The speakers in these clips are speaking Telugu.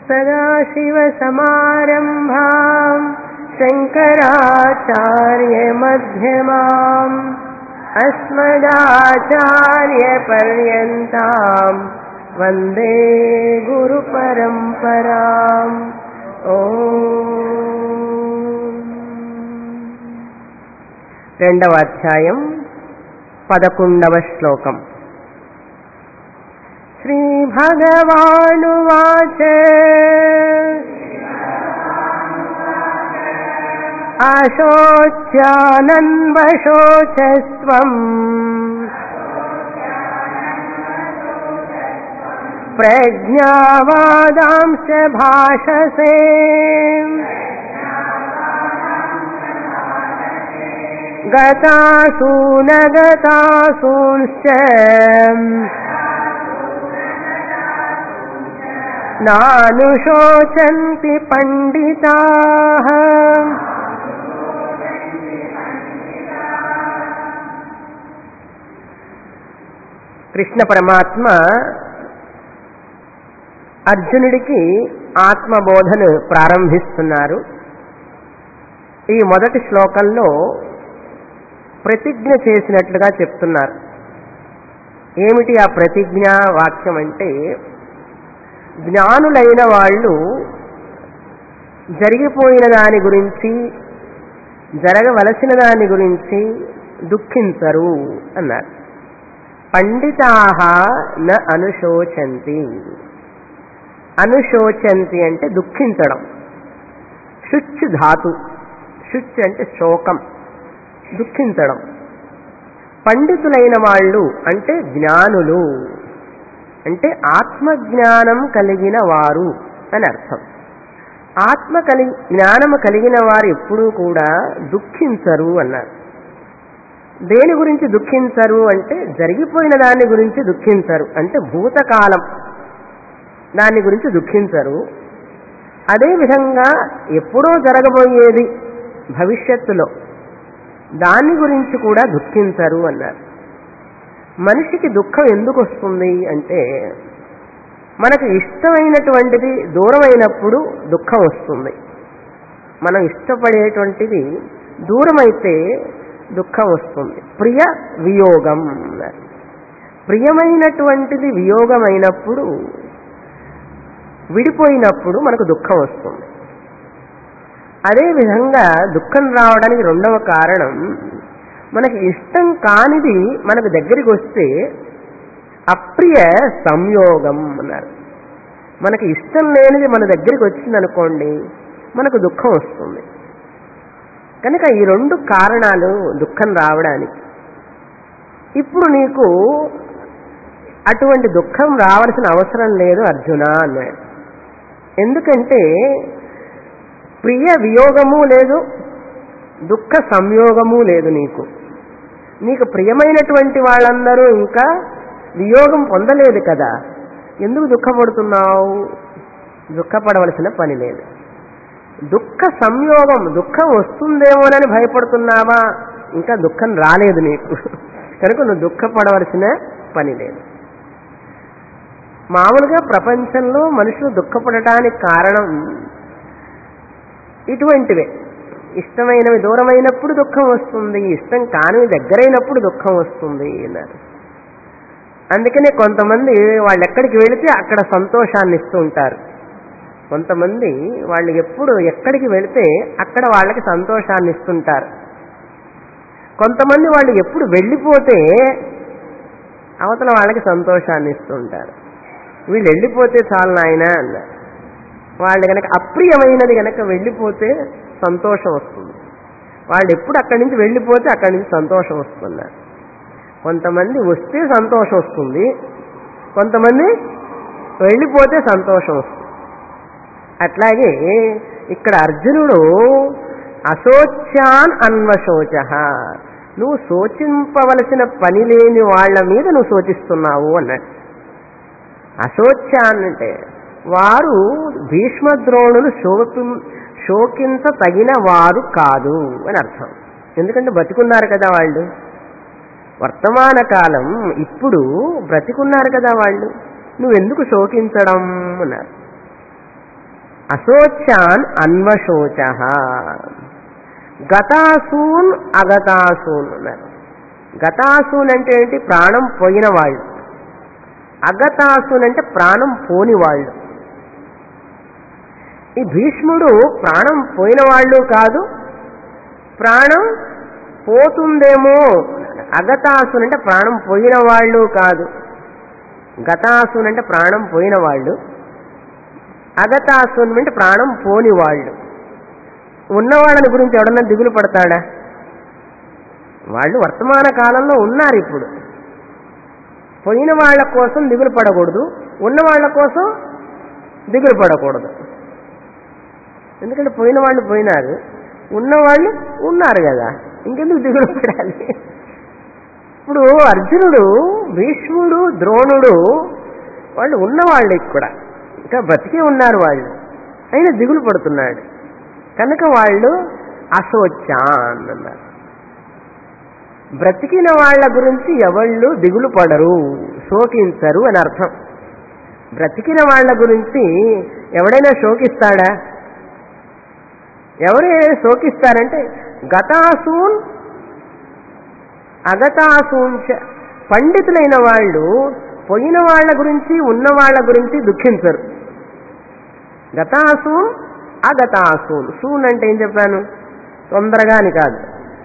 सदाशिवसमारम्भाम् शङ्कराचार्यमध्यमाम् अस्मदाचार्यपर्यन्ताम् वन्दे गुरुपरम्पराम् రెండవ అధ్యాయం పదకొండవ శ్లోకం श्रीभगवानुवाच अशोच्यानन्वशोचस्त्वम् प्रज्ञावादांश्च भाषसे गतासु न गतासूंश्च नानुशोचन्ति पण्डिताः కృష్ణ పరమాత్మ అర్జునుడికి ఆత్మబోధను ప్రారంభిస్తున్నారు ఈ మొదటి శ్లోకంలో ప్రతిజ్ఞ చేసినట్లుగా చెప్తున్నారు ఏమిటి ఆ ప్రతిజ్ఞ వాక్యం అంటే జ్ఞానులైన వాళ్ళు జరిగిపోయిన దాని గురించి జరగవలసిన దాని గురించి దుఃఖించరు అన్నారు పండితాహ న అనుశోచంతి అనుశోచంతి అంటే దుఃఖించడం శుచ్ ధాతు శుచ్ అంటే శోకం దుఃఖించడం పండితులైన వాళ్ళు అంటే జ్ఞానులు అంటే ఆత్మజ్ఞానం కలిగిన వారు అని అర్థం ఆత్మ కలిగి జ్ఞానము కలిగిన వారు ఎప్పుడూ కూడా దుఃఖించరు అన్నారు దేని గురించి దుఃఖించరు అంటే జరిగిపోయిన దాని గురించి దుఃఖించరు అంటే భూతకాలం దాని గురించి దుఃఖించరు అదేవిధంగా ఎప్పుడో జరగబోయేది భవిష్యత్తులో దాని గురించి కూడా దుఃఖించరు అన్నారు మనిషికి దుఃఖం ఎందుకు వస్తుంది అంటే మనకు ఇష్టమైనటువంటిది దూరమైనప్పుడు దుఃఖం వస్తుంది మనం ఇష్టపడేటువంటిది దూరమైతే దుఃఖం వస్తుంది ప్రియ వియోగం అన్నారు ప్రియమైనటువంటిది వియోగమైనప్పుడు విడిపోయినప్పుడు మనకు దుఃఖం వస్తుంది అదేవిధంగా దుఃఖం రావడానికి రెండవ కారణం మనకి ఇష్టం కానిది మనకు దగ్గరికి వస్తే అప్రియ సంయోగం అన్నారు మనకి ఇష్టం లేనిది మన దగ్గరికి వచ్చిందనుకోండి మనకు దుఃఖం వస్తుంది కనుక ఈ రెండు కారణాలు దుఃఖం రావడానికి ఇప్పుడు నీకు అటువంటి దుఃఖం రావాల్సిన అవసరం లేదు అర్జున అన్నాడు ఎందుకంటే ప్రియ వియోగము లేదు దుఃఖ సంయోగము లేదు నీకు నీకు ప్రియమైనటువంటి వాళ్ళందరూ ఇంకా వియోగం పొందలేదు కదా ఎందుకు దుఃఖపడుతున్నావు దుఃఖపడవలసిన పని లేదు దుఃఖ సంయోగం దుఃఖం వస్తుందేమోనని భయపడుతున్నావా ఇంకా దుఃఖం రాలేదు నీకు కనుక నువ్వు దుఃఖపడవలసిన పని లేదు మామూలుగా ప్రపంచంలో మనుషులు దుఃఖపడటానికి కారణం ఇటువంటివే ఇష్టమైనవి దూరమైనప్పుడు దుఃఖం వస్తుంది ఇష్టం కానివి దగ్గరైనప్పుడు దుఃఖం వస్తుంది అన్నారు అందుకనే కొంతమంది వాళ్ళు ఎక్కడికి వెళితే అక్కడ సంతోషాన్ని ఇస్తూ ఉంటారు కొంతమంది వాళ్ళు ఎప్పుడు ఎక్కడికి వెళితే అక్కడ వాళ్ళకి సంతోషాన్ని ఇస్తుంటారు కొంతమంది వాళ్ళు ఎప్పుడు వెళ్ళిపోతే అవతల వాళ్ళకి సంతోషాన్ని ఇస్తుంటారు వీళ్ళు వెళ్ళిపోతే చాలు నాయన అన్నారు వాళ్ళు గనక అప్రియమైనది గనక వెళ్ళిపోతే సంతోషం వస్తుంది వాళ్ళు ఎప్పుడు అక్కడి నుంచి వెళ్ళిపోతే అక్కడి నుంచి సంతోషం వస్తున్నారు కొంతమంది వస్తే సంతోషం వస్తుంది కొంతమంది వెళ్ళిపోతే సంతోషం వస్తుంది అట్లాగే ఇక్కడ అర్జునుడు అశోచ్యాన్ అన్వశోచ నువ్వు శోచింపవలసిన పని లేని వాళ్ళ మీద నువ్వు శోచిస్తున్నావు అన్నాడు అశోచ్యాన్ అంటే వారు భీష్మద్రోణులు శోకి శోకించ తగిన వారు కాదు అని అర్థం ఎందుకంటే బతికున్నారు కదా వాళ్ళు వర్తమాన కాలం ఇప్పుడు బ్రతికున్నారు కదా వాళ్ళు నువ్వెందుకు శోకించడం అన్నారు అశోచాన్ అన్వశోచ గతాసూన్ అగతాసూన్ అన్నారు గతాసూన్ అంటే ఏంటి ప్రాణం పోయిన వాళ్ళు అగతాసూన్ అంటే ప్రాణం పోని వాళ్ళు ఈ భీష్ముడు ప్రాణం పోయిన వాళ్ళు కాదు ప్రాణం పోతుందేమో అగతాసున్ అంటే ప్రాణం పోయిన వాళ్ళు కాదు గతాసున్ అంటే ప్రాణం పోయిన వాళ్ళు అగతాసున్ అంటే ప్రాణం పోని వాళ్ళు ఉన్నవాళ్ళని గురించి ఎవడన్నా దిగులు పడతాడా వాళ్ళు వర్తమాన కాలంలో ఉన్నారు ఇప్పుడు పోయిన వాళ్ళ కోసం దిగులు పడకూడదు ఉన్న వాళ్ళ కోసం దిగులు పడకూడదు ఎందుకంటే పోయిన వాళ్ళు పోయినారు ఉన్నవాళ్ళు ఉన్నారు కదా ఇంకెందుకు దిగులు పడాలి ఇప్పుడు అర్జునుడు భీష్ముడు ద్రోణుడు వాళ్ళు ఉన్నవాళ్ళు కూడా ఇంకా బతికే ఉన్నారు వాళ్ళు అయినా దిగులు పడుతున్నాడు కనుక వాళ్ళు అశోచాన్ అన్నారు బ్రతికిన వాళ్ళ గురించి ఎవళ్ళు దిగులు పడరు శోకించరు అని అర్థం బ్రతికిన వాళ్ళ గురించి ఎవడైనా శోకిస్తాడా ఎవరైనా శోకిస్తారంటే గతాసూన్ అగతాసూన్ చ పండితులైన వాళ్ళు పోయిన వాళ్ళ గురించి ఉన్న వాళ్ళ గురించి దుఃఖించరు గతాసూన్ అగతాసూన్ సూన్ అంటే ఏం చెప్పాను తొందరగా అని కాదు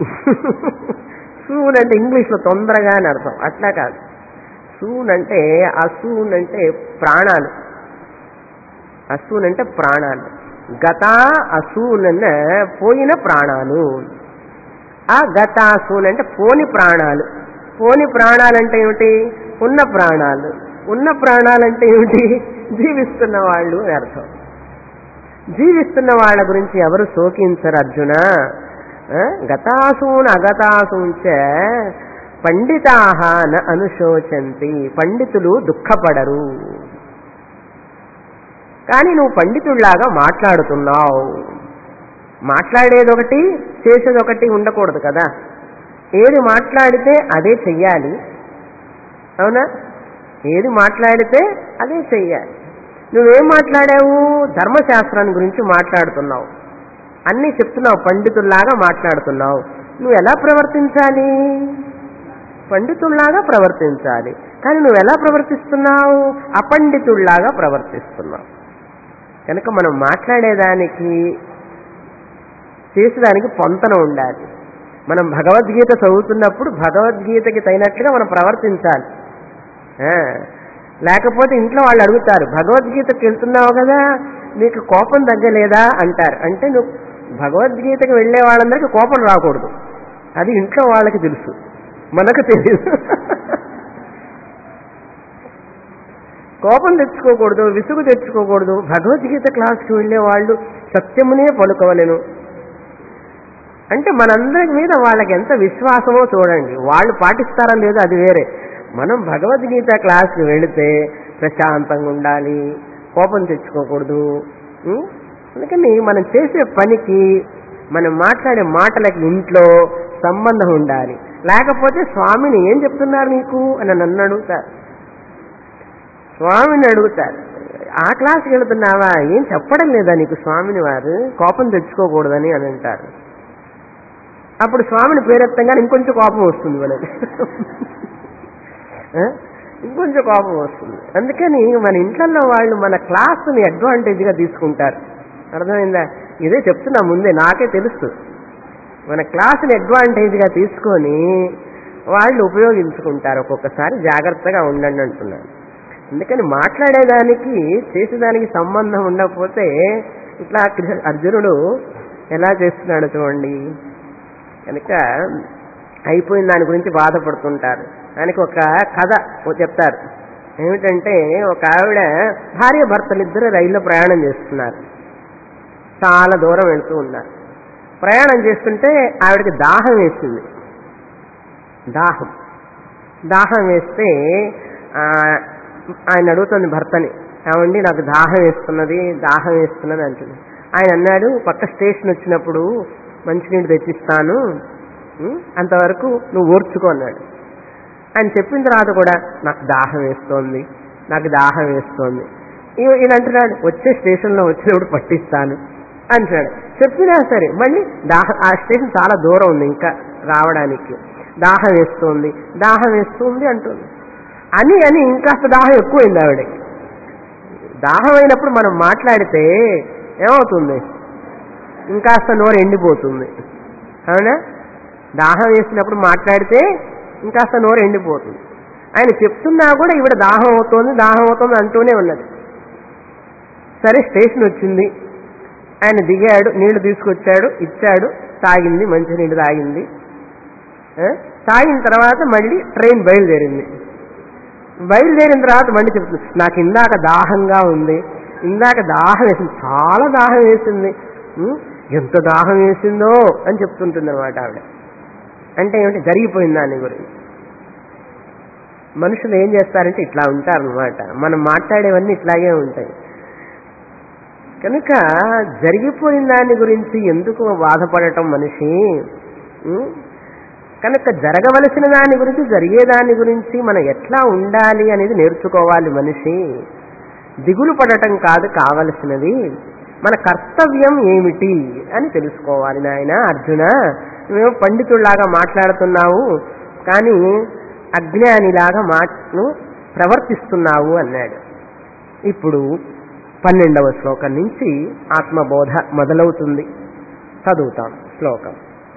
సూన్ అంటే ఇంగ్లీష్లో తొందరగా అని అర్థం అట్లా కాదు సూన్ అంటే అసూన్ అంటే ప్రాణాలు అసూన్ అంటే ప్రాణాలు గత అసూన్ అన్న పోయిన ప్రాణాలు ఆ గతాసూన్ అంటే పోని ప్రాణాలు పోని ప్రాణాలంటే ఏమిటి ఉన్న ప్రాణాలు ఉన్న ప్రాణాలంటే ఏమిటి జీవిస్తున్న వాళ్ళు అని అర్థం జీవిస్తున్న వాళ్ళ గురించి ఎవరు శోకించరు అర్జున ఆ? గతాసూన్ అగతాసూంచ పండితాహ న అనుశోచంతి పండితులు దుఃఖపడరు కానీ నువ్వు పండితుల్లాగా మాట్లాడుతున్నావు మాట్లాడేదొకటి చేసేదొకటి ఉండకూడదు కదా ఏది మాట్లాడితే అదే చెయ్యాలి అవునా ఏది మాట్లాడితే అదే చెయ్యాలి నువ్వేం మాట్లాడావు ధర్మశాస్త్రాన్ని గురించి మాట్లాడుతున్నావు అన్నీ చెప్తున్నావు పండితుల్లాగా మాట్లాడుతున్నావు నువ్వు ఎలా ప్రవర్తించాలి పండితుల్లాగా ప్రవర్తించాలి కానీ నువ్వు ఎలా ప్రవర్తిస్తున్నావు అపండితుల్లాగా ప్రవర్తిస్తున్నావు కనుక మనం మాట్లాడేదానికి చేసేదానికి పొంతన ఉండాలి మనం భగవద్గీత చదువుతున్నప్పుడు భగవద్గీతకి తగినట్లుగా మనం ప్రవర్తించాలి ఆ, లేకపోతే ఇంట్లో వాళ్ళు అడుగుతారు భగవద్గీతకి వెళ్తున్నావు కదా నీకు కోపం తగ్గలేదా అంటారు అంటే నువ్వు భగవద్గీతకి వెళ్ళే వాళ్ళందరికీ కోపం రాకూడదు అది ఇంట్లో వాళ్ళకి తెలుసు మనకు తెలియదు కోపం తెచ్చుకోకూడదు విసుగు తెచ్చుకోకూడదు భగవద్గీత క్లాస్కి వెళ్ళే వాళ్ళు సత్యమునే పలుకోవలేను అంటే మనందరి మీద వాళ్ళకి ఎంత విశ్వాసమో చూడండి వాళ్ళు పాటిస్తారా లేదో అది వేరే మనం భగవద్గీత క్లాస్కి వెళితే ప్రశాంతంగా ఉండాలి కోపం తెచ్చుకోకూడదు ఉం? అందుకని మనం చేసే పనికి మనం మాట్లాడే మాటలకి ఇంట్లో సంబంధం ఉండాలి లేకపోతే స్వామిని ఏం చెప్తున్నారు నీకు అని నన్ను అడుగుతారు స్వామిని అడుగుతారు ఆ క్లాస్కి వెళుతున్నావా ఏం చెప్పడం లేదా నీకు స్వామిని వారు కోపం తెచ్చుకోకూడదని అని అంటారు అప్పుడు స్వామిని పేరెత్తంగానే ఇంకొంచెం కోపం వస్తుంది మనకి ఆ? ఇంకొంచెం కోపం వస్తుంది అందుకని మన ఇంట్లో వాళ్ళు మన క్లాస్ని అడ్వాంటేజ్గా తీసుకుంటారు అర్థమైందా ఇదే చెప్తున్నా ముందే నాకే తెలుసు మన క్లాస్ని అడ్వాంటేజ్గా తీసుకొని వాళ్ళు ఉపయోగించుకుంటారు ఒక్కొక్కసారి జాగ్రత్తగా ఉండండి అంటున్నాను అందుకని మాట్లాడేదానికి చేసేదానికి సంబంధం ఉండకపోతే ఇట్లా కృష్ణ- అర్జునుడు ఎలా చేస్తున్నాడు చూడండి కనుక అయిపోయిన దాని గురించి బాధపడుతుంటారు దానికి ఒక కథ చెప్తారు ఏమిటంటే ఒక ఆవిడ భార్య భర్తలు ఇద్దరు రైల్లో ప్రయాణం చేస్తున్నారు చాలా దూరం వెళ్తూ ఉన్నారు ప్రయాణం చేస్తుంటే ఆవిడకి దాహం వేసింది దాహం దాహం వేస్తే ఆ, ఆయన అడుగుతుంది భర్తని ఏమండి నాకు దాహం వేస్తున్నది దాహం వేస్తున్నది అంటుంది ఆయన అన్నాడు పక్క స్టేషన్ వచ్చినప్పుడు మంచినీళ్ళు తెచ్చిస్తాను ఉం? అంతవరకు నువ్వు ఓర్చుకో అన్నాడు ఆయన చెప్పిన తర్వాత కూడా నాకు దాహం వేస్తోంది నాకు దాహం వేస్తోంది ఈ- ఈయన అంటున్నాడు వచ్చే స్టేషన్లో వచ్చినప్పుడు పట్టిస్తాను అంటున్నాడు చెప్పినా సరే మళ్ళీ దాహ ఆ స్టేషన్ చాలా దూరం ఉంది ఇంకా రావడానికి దాహం వేస్తుంది దాహం వేస్తుంది అంటుంది అని అని ఇంకాస్త దాహం ఎక్కువైంది ఆవిడకి దాహం అయినప్పుడు మనం మాట్లాడితే ఏమవుతుంది ఇంకాస్త నోరు ఎండిపోతుంది అవునా దాహం వేసినప్పుడు మాట్లాడితే ఇంకాస్త నోరు ఎండిపోతుంది ఆయన చెప్తున్నా కూడా ఈవిడ దాహం అవుతోంది దాహం అవుతోంది అంటూనే ఉన్నది సరే స్టేషన్ వచ్చింది ఆయన దిగాడు నీళ్లు తీసుకొచ్చాడు ఇచ్చాడు తాగింది మంచి నీళ్లు తాగింది ఆ? తాగిన తర్వాత మళ్ళీ ట్రైన్ బయలుదేరింది బయలుదేరిన తర్వాత మళ్ళీ చెప్తుంది నాకు ఇందాక దాహంగా ఉంది ఇందాక దాహం వేసింది చాలా దాహం వేసింది ఉం? ఎంత దాహం వేసిందో అని చెప్తుంటుంది అనమాట ఆవిడ అంటే ఏమిటి జరిగిపోయింది దాని గురించి మనుషులు ఏం చేస్తారంటే ఇట్లా ఉంటారనమాట మనం మాట్లాడేవన్నీ ఇట్లాగే ఉంటాయి కనుక జరిగిపోయిన దాని గురించి ఎందుకు బాధపడటం మనిషి ఉం? కనుక జరగవలసిన దాని గురించి జరిగే దాని గురించి మనం ఎట్లా ఉండాలి అనేది నేర్చుకోవాలి మనిషి దిగులు పడటం కాదు కావలసినది మన కర్తవ్యం ఏమిటి అని తెలుసుకోవాలి నాయన అర్జున నువ్వేమో పండితుల్లాగా మాట్లాడుతున్నావు కానీ అజ్ఞానిలాగా మాటను ప్రవర్తిస్తున్నావు అన్నాడు ఇప్పుడు పన్నెండవ శ్లోకం నుంచి ఆత్మబోధ మొదలవుతుంది చదువుతాం శ్లోకం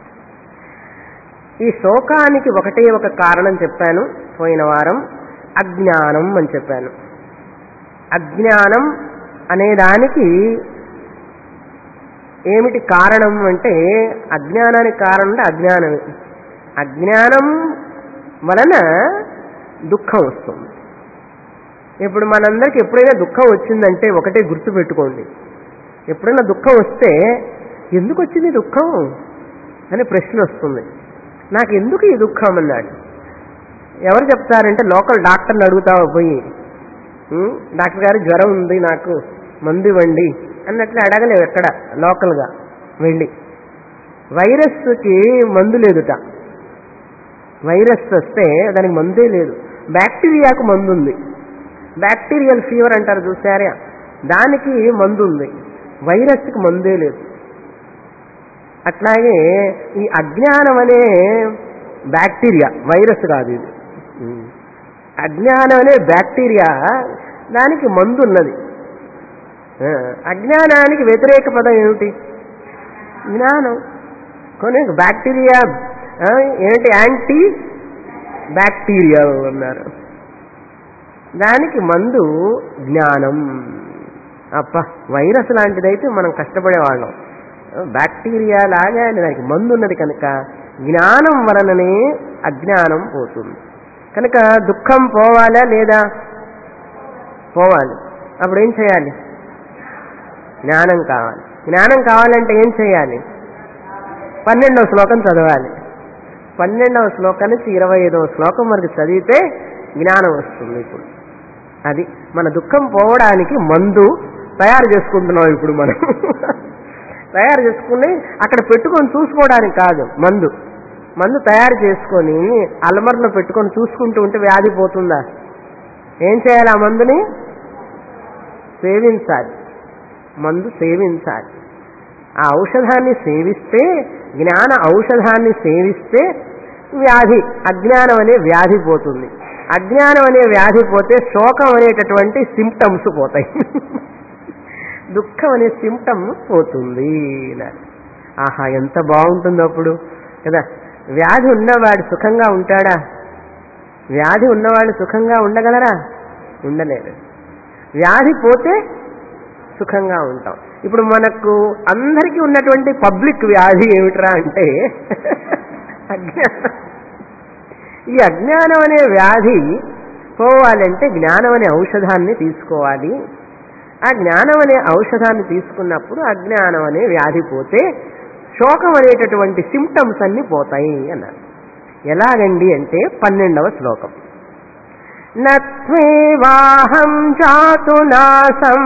ఈ శోకానికి ఒకటే ఒక కారణం చెప్పాను పోయిన వారం అజ్ఞానం అని చెప్పాను అజ్ఞానం అనే దానికి ఏమిటి కారణం అంటే అజ్ఞానానికి కారణం అంటే అజ్ఞానమే అజ్ఞానం వలన దుఃఖం వస్తుంది ఇప్పుడు మనందరికి ఎప్పుడైనా దుఃఖం వచ్చిందంటే ఒకటే గుర్తు పెట్టుకోండి ఎప్పుడైనా దుఃఖం వస్తే ఎందుకు వచ్చింది దుఃఖం అని ప్రశ్న వస్తుంది నాకు ఎందుకు ఈ దుఃఖం అన్నాడు ఎవరు చెప్తారంటే లోకల్ డాక్టర్ని అడుగుతావా పోయి "ఉం, డాక్టర్ గారు జ్వరం ఉంది నాకు మందు ఇవ్వండి అన్నట్లు అడగలేవు ఎక్కడ లోకల్గా వెళ్ళి వైరస్కి మందు లేదుట వైరస్ వస్తే దానికి మందే లేదు బ్యాక్టీరియాకు మందు ఉంది బ్యాక్టీరియల్ ఫీవర్ అంటారు చూసారా దానికి మందు ఉంది వైరస్కి మందే లేదు అట్లాగే ఈ అజ్ఞానం అనే బ్యాక్టీరియా వైరస్ కాదు ఇది ఉం. అజ్ఞానం అనే బ్యాక్టీరియా దానికి మందు ఉన్నది ఆ, అజ్ఞానానికి వ్యతిరేక పదం ఏమిటి జ్ఞానం కొన్ని బ్యాక్టీరియా ఆ, ఏంటి యాంటీ బ్యాక్టీరియా అన్నారు దానికి మందు జ్ఞానం అప్ప వైరస్ లాంటిదైతే మనం కష్టపడేవాళ్ళం బ్యాక్టీరియా లాగా దానికి మందు ఉన్నది కనుక జ్ఞానం వలననే అజ్ఞానం పోతుంది కనుక దుఃఖం పోవాలా లేదా పోవాలి అప్పుడు ఏం చేయాలి జ్ఞానం కావాలి జ్ఞానం కావాలంటే ఏం చేయాలి పన్నెండవ శ్లోకం చదవాలి పన్నెండవ శ్లోకం నుంచి ఇరవై ఐదవ శ్లోకం వరకు చదివితే జ్ఞానం వస్తుంది ఇప్పుడు అది మన దుఃఖం పోవడానికి మందు తయారు చేసుకుంటున్నాం ఇప్పుడు మనం తయారు చేసుకుని అక్కడ పెట్టుకొని చూసుకోవడానికి కాదు మందు మందు తయారు చేసుకొని అల్మర్లో పెట్టుకొని చూసుకుంటూ ఉంటే వ్యాధి పోతుందా ఏం చేయాలి ఆ మందుని సేవించాలి మందు సేవించాలి ఆ ఔషధాన్ని సేవిస్తే జ్ఞాన ఔషధాన్ని సేవిస్తే వ్యాధి అజ్ఞానం అనే వ్యాధి పోతుంది అజ్ఞానం అనే వ్యాధి పోతే శోకం అనేటటువంటి సిమ్టమ్స్ పోతాయి దుఃఖం అనే సిమ్టమ్ పోతుంది అన్నారు. ఆహా ఎంత బాగుంటుందో అప్పుడు కదా వ్యాధి ఉన్నవాడు సుఖంగా ఉంటాడా వ్యాధి ఉన్నవాడు సుఖంగా ఉండగలరా ఉండలేరు వ్యాధి పోతే సుఖంగా ఉంటాం ఇప్పుడు మనకు అందరికీ ఉన్నటువంటి పబ్లిక్ వ్యాధి ఏమిట్రా అంటే అజ్ఞానం ఈ అజ్ఞానం అనే వ్యాధి పోవాలంటే జ్ఞానం అనే ఔషధాన్ని తీసుకోవాలి ఆ జ్ఞానం అనే ఔషధాన్ని తీసుకున్నప్పుడు అజ్ఞానం అనే వ్యాధి పోతే శోకం అనేటటువంటి సిమ్టమ్స్ అన్ని పోతాయి అన్నారు ఎలాగండి అంటే పన్నెండవ శ్లోకం నత్వేవాహం చాతు నాసం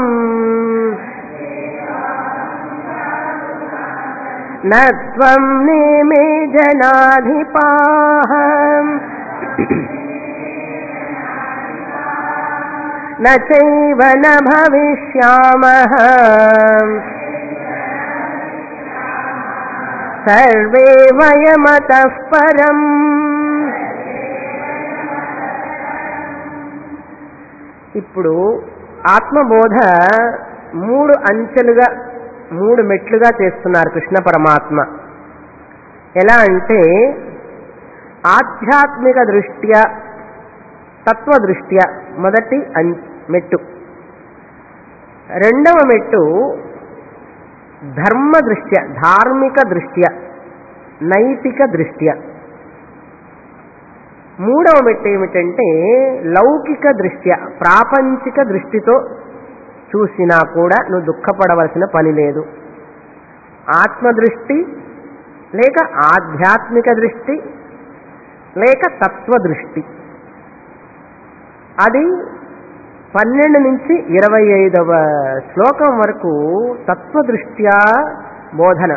నత్వం నేమే జనాధిపాహ न चैव न भविष्यामः सर्वे वयमतः परम् ఇప్పుడు ఆత్మబోధ మూడు అంచెలుగా మూడు మెట్లుగా చేస్తున్నారు కృష్ణ పరమాత్మ ఎలా అంటే ఆధ్యాత్మిక దృష్ట్యా తత్వ దృష్ట్యా మొదటి అం- మెట్టు రెండవ మెట్టు ధర్మ దృష్ట్యా ధార్మిక దృష్ట్యా నైతిక దృష్ట్యా మూడవ మెట్టు ఏమిటంటే లౌకిక దృష్ట్యా ప్రాపంచిక దృష్టితో చూసినా కూడా నువ్వు దుఃఖపడవలసిన పని లేదు ఆత్మదృష్టి లేక ఆధ్యాత్మిక దృష్టి లేక తత్వ దృష్టి అది పన్నెండు నుంచి ఇరవై ఐదవ శ్లోకం వరకు తత్వదృష్ట్యా బోధన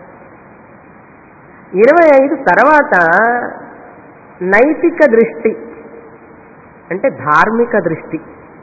ఇరవై ఐదు తర్వాత నైతిక దృష్టి అంటే ధార్మిక దృష్టి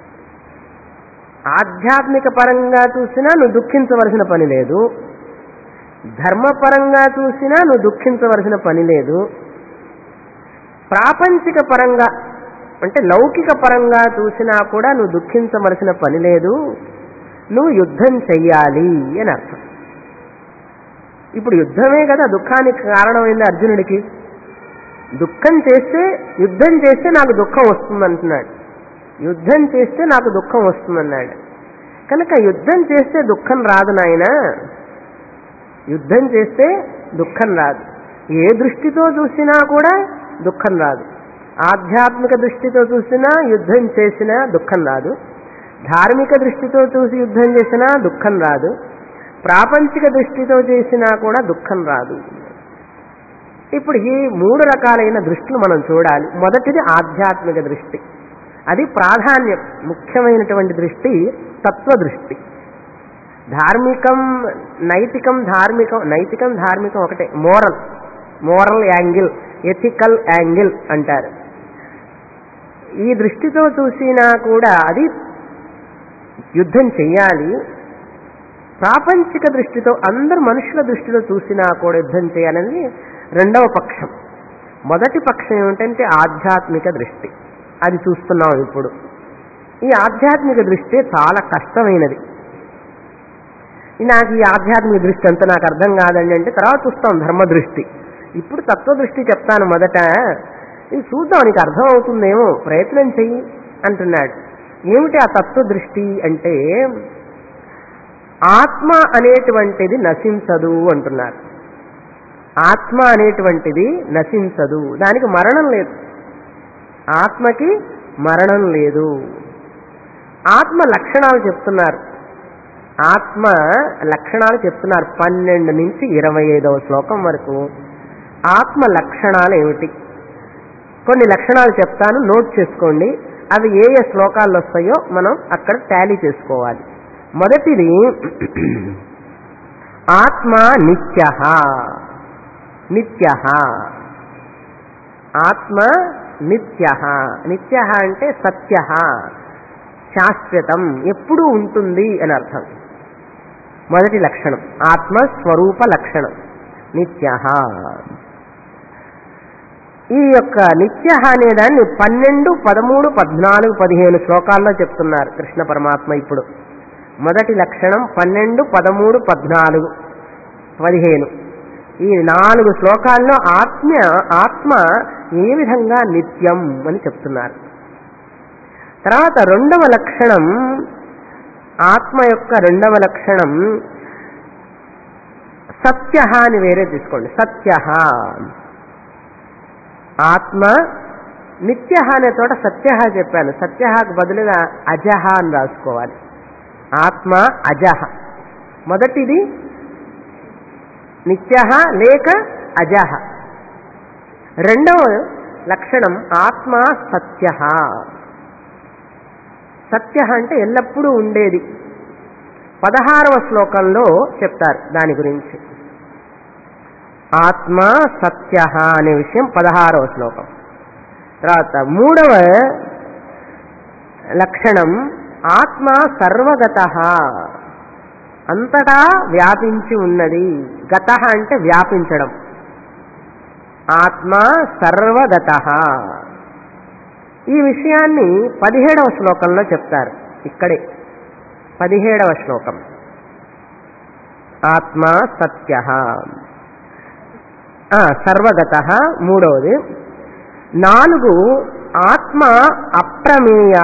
ఆధ్యాత్మిక పరంగా చూసినా నువ్వు దుఃఖించవలసిన పని లేదు ధర్మపరంగా చూసినా నువ్వు దుఃఖించవలసిన పని లేదు ప్రాపంచిక పరంగా అంటే లౌకిక పరంగా చూసినా కూడా నువ్వు దుఃఖించవలసిన పని లేదు నువ్వు యుద్ధం చెయ్యాలి అని అర్థం ఇప్పుడు యుద్ధమే కదా దుఃఖానికి కారణమైంది అర్జునుడికి దుఃఖం చేస్తే యుద్ధం చేస్తే నాకు దుఃఖం వస్తుందంటున్నాడు యుద్ధం చేస్తే నాకు దుఃఖం వస్తుందన్నాడు కనుక యుద్ధం చేస్తే దుఃఖం రాదు నాయన యుద్ధం చేస్తే దుఃఖం రాదు ఏ దృష్టితో చూసినా కూడా దుఃఖం రాదు ఆధ్యాత్మిక దృష్టితో చూసినా యుద్ధం చేసినా దుఃఖం రాదు ధార్మిక దృష్టితో చూసి యుద్ధం చేసినా దుఃఖం రాదు ప్రాపంచిక దృష్టితో చేసినా కూడా దుఃఖం రాదు ఇప్పుడు ఈ మూడు రకాలైన దృష్టిలు మనం చూడాలి మొదటిది ఆధ్యాత్మిక దృష్టి అది ప్రాధాన్యం ముఖ్యమైనటువంటి దృష్టి తత్వదృష్టి ధార్మికం నైతికం ధార్మికం నైతికం ధార్మికం ఒకటే moral moral angle ethical angle అంటారు ఈ దృష్టితో చూసినా కూడా అది యుద్ధం చెయ్యాలి ప్రాపంచిక దృష్టితో అందరు మనుషుల దృష్టిలో చూసినా కూడా యుద్ధం చేయాలని రెండవ పక్షం మొదటి పక్షం ఏమిటంటే ఆధ్యాత్మిక దృష్టి అది చూస్తున్నాం ఇప్పుడు ఈ ఆధ్యాత్మిక దృష్టి చాలా కష్టమైనది నాకు ఈ ఆధ్యాత్మిక దృష్టి అంతా నాకు అర్థం కాదండి అంటే తర్వాత చూస్తాం ధర్మ దృష్టి ఇప్పుడు తత్వ దృష్టి చెప్తాను మొదట ఇది చూద్దాం నీకు అర్థం అవుతుందేమో ప్రయత్నం చెయ్యి అంటున్నాడు ఏమిటి ఆ తత్వ దృష్టి అంటే ఆత్మ అనేటువంటిది నశించదు అంటున్నారు ఆత్మ అనేటువంటిది నశించదు దానికి మరణం లేదు ఆత్మకి మరణం లేదు ఆత్మ లక్షణాలు చెప్తున్నారు ఆత్మ లక్షణాలు చెప్తున్నారు పన్నెండు నుంచి ఇరవై ఐదవ శ్లోకం వరకు ఆత్మ లక్షణాలు ఏమిటి కొన్ని లక్షణాలు చెప్తాను నోట్ చేసుకోండి అవి ఏ ఏ శ్లోకాల్లో వస్తాయో మనం అక్కడ టాలీ చేసుకోవాలి మొదటిది ఆత్మ నిత్య నిత్య ఆత్మ నిత్య నిత్య అంటే సత్య శాశ్వతం ఎప్పుడూ ఉంటుంది అని అర్థం మొదటి లక్షణం ఆత్మ స్వరూప లక్షణం నిత్య ఈ యొక్క నిత్య అనే దాన్ని పన్నెండు పదమూడు పద్నాలుగు పదిహేను శ్లోకాల్లో చెప్తున్నారు కృష్ణ పరమాత్మ ఇప్పుడు మొదటి లక్షణం పన్నెండు పదమూడు పద్నాలుగు పదిహేను ఈ నాలుగు శ్లోకాల్లో ఆత్మ ఆత్మ ఏ విధంగా నిత్యం అని చెప్తున్నారు తర్వాత రెండవ లక్షణం ఆత్మ యొక్క రెండవ లక్షణం సత్య అని వేరే తీసుకోండి సత్య ఆత్మ నిత్య అనే చోట సత్య చెప్పాను సత్యకు బదులుగా అజహ అని రాసుకోవాలి ఆత్మ అజహ మొదటిది నిత్య లేక అజహ రెండవ లక్షణం ఆత్మ సత్య సత్య అంటే ఎల్లప్పుడూ ఉండేది పదహారవ శ్లోకంలో చెప్తారు దాని గురించి ఆత్మ సత్య అనే విషయం పదహారవ శ్లోకం తర్వాత మూడవ లక్షణం ఆత్మ సర్వగత అంతటా వ్యాపించి ఉన్నది గత అంటే వ్యాపించడం ఆత్మ సర్వగత ఈ విషయాన్ని పదిహేడవ శ్లోకంలో చెప్తారు ఇక్కడే పదిహేడవ శ్లోకం ఆత్మ సత్య సర్వగత మూడవది నాలుగు ఆత్మ అప్రమేయ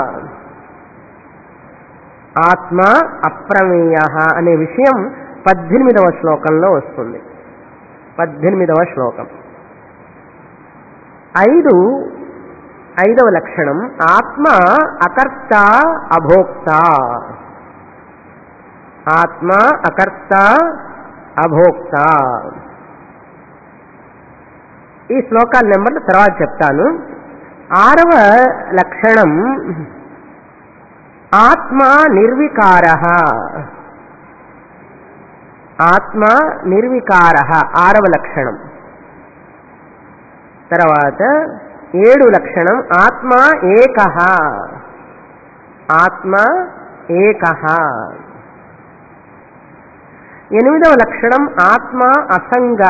ఆత్మ అప్రమేయ అనే విషయం పద్దెనిమిదవ శ్లోకంలో వస్తుంది పద్దెనిమిదవ శ్లోకం ఐదు ఐదవ లక్షణం ఆత్మ అకర్త అభోక్త ఆత్మ అకర్త అభోక్త ఈ శ్లోకాల నెంబర్లు తర్వాత చెప్తాను ఆరవ లక్షణం ఆత్మ నిర్వికార ఆత్మ నిర్వికార ఆరవ లక్షణం తర్వాత ఏడు లక్షణం ఆత్మ ఏక ఆత్మ ఏక ఎనిమిదవ లక్షణం ఆత్మ అసంగ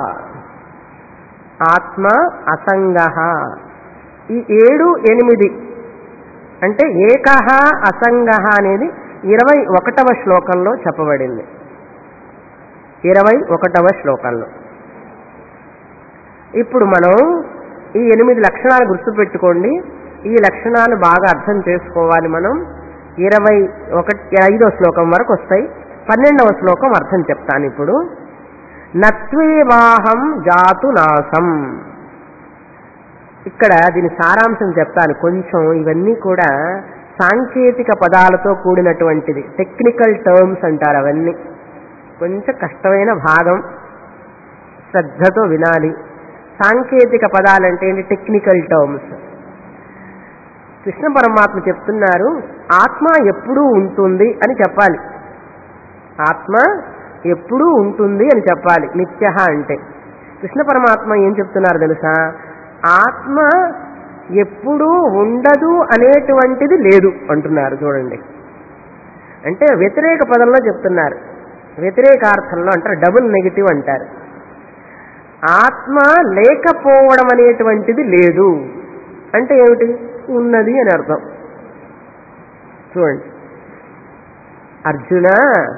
ఆత్మ అసంగ ఈ ఏడు ఎనిమిది అంటే ఏకహ అసంగ అనేది ఇరవై ఒకటవ శ్లోకంలో చెప్పబడింది ఇరవై ఒకటవ శ్లోకంలో ఇప్పుడు మనం ఈ ఎనిమిది లక్షణాలు గుర్తుపెట్టుకోండి ఈ లక్షణాలు బాగా అర్థం చేసుకోవాలి మనం ఇరవై ఒకటి ఐదో శ్లోకం వరకు వస్తాయి పన్నెండవ శ్లోకం అర్థం చెప్తాను ఇప్పుడు నత్వేవాహం జాతు నాసం ఇక్కడ దీని సారాంశం చెప్తాను కొంచెం ఇవన్నీ కూడా సాంకేతిక పదాలతో కూడినటువంటిది టెక్నికల్ టర్మ్స్ అంటారు అవన్నీ కొంచెం కష్టమైన భాగం శ్రద్ధతో వినాలి సాంకేతిక పదాలంటే ఏంటి టెక్నికల్ టర్మ్స్ కృష్ణ పరమాత్మ చెప్తున్నారు ఆత్మ ఎప్పుడూ ఉంటుంది అని చెప్పాలి ఆత్మ ఎప్పుడూ ఉంటుంది అని చెప్పాలి నిత్య అంటే కృష్ణ పరమాత్మ ఏం చెప్తున్నారు తెలుసా ఆత్మ ఎప్పుడూ ఉండదు అనేటువంటిది లేదు అంటున్నారు చూడండి అంటే వ్యతిరేక పదంలో చెప్తున్నారు వ్యతిరేకార్థంలో అంటారు డబుల్ నెగిటివ్ అంటారు ఆత్మ లేకపోవడం అనేటువంటిది లేదు అంటే ఏమిటి ఉన్నది అని అర్థం చూడండి అర్జున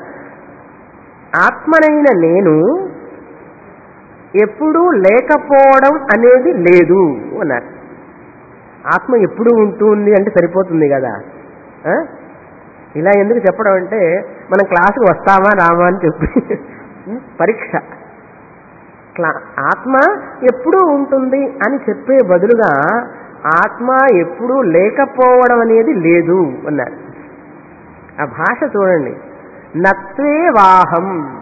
ఆత్మనైన నేను ఎప్పుడూ లేకపోవడం అనేది లేదు అన్నారు ఆత్మ ఎప్పుడు ఉంటుంది అంటే సరిపోతుంది కదా ఆ? ఇలా ఎందుకు చెప్పడం అంటే మనం క్లాసుకు వస్తామా రామా అని చెప్పి పరీక్ష క్లా ఆత్మ ఎప్పుడూ ఉంటుంది అని చెప్పే బదులుగా ఆత్మ ఎప్పుడూ లేకపోవడం అనేది లేదు అన్నారు ఆ భాష చూడండి నత్వే వాహం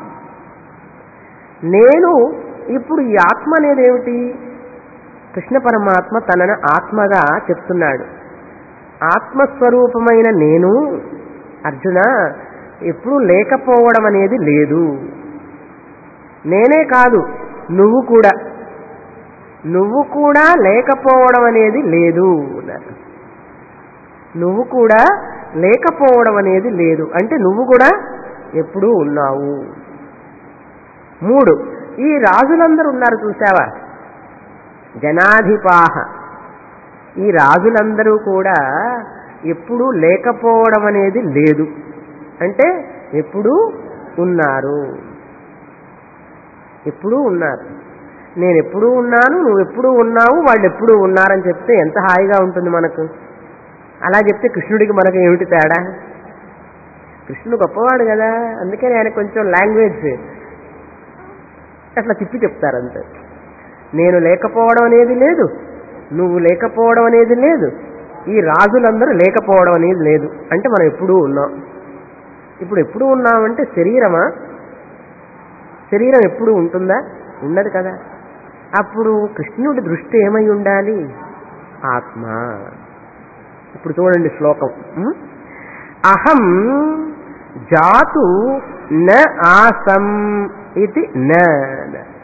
నేను ఇప్పుడు ఈ ఆత్మ అనేది ఏమిటి కృష్ణ పరమాత్మ తనను ఆత్మగా చెప్తున్నాడు ఆత్మస్వరూపమైన నేను అర్జున ఎప్పుడూ లేకపోవడం అనేది లేదు నేనే కాదు నువ్వు కూడా నువ్వు కూడా లేకపోవడం అనేది లేదు అన్నారు నువ్వు కూడా లేకపోవడం అనేది లేదు అంటే నువ్వు కూడా ఎప్పుడూ ఉన్నావు మూడు ఈ రాజులందరూ ఉన్నారు చూసావా జనాధిపాహ ఈ రాజులందరూ కూడా ఎప్పుడూ లేకపోవడం అనేది లేదు అంటే ఎప్పుడూ ఉన్నారు ఎప్పుడూ ఉన్నారు నేను ఎప్పుడూ ఉన్నాను నువ్వు ఎప్పుడూ ఉన్నావు వాళ్ళు ఎప్పుడూ ఉన్నారని చెప్తే ఎంత హాయిగా ఉంటుంది మనకు అలా చెప్తే కృష్ణుడికి మనకు ఏమిటి తేడా కృష్ణుడు గొప్పవాడు కదా అందుకని ఆయన కొంచెం లాంగ్వేజ్ అట్లా తిప్పి చెప్తారంతే నేను లేకపోవడం అనేది లేదు నువ్వు లేకపోవడం అనేది లేదు ఈ రాజులందరూ లేకపోవడం అనేది లేదు అంటే మనం ఎప్పుడూ ఉన్నాం ఇప్పుడు ఎప్పుడు ఉన్నామంటే శరీరమా శరీరం ఎప్పుడు ఉంటుందా ఉండదు కదా అప్పుడు కృష్ణుడి దృష్టి ఏమై ఉండాలి ఆత్మ ఇప్పుడు చూడండి శ్లోకం ఉం? అహం జాతు న ఆసం ఇది న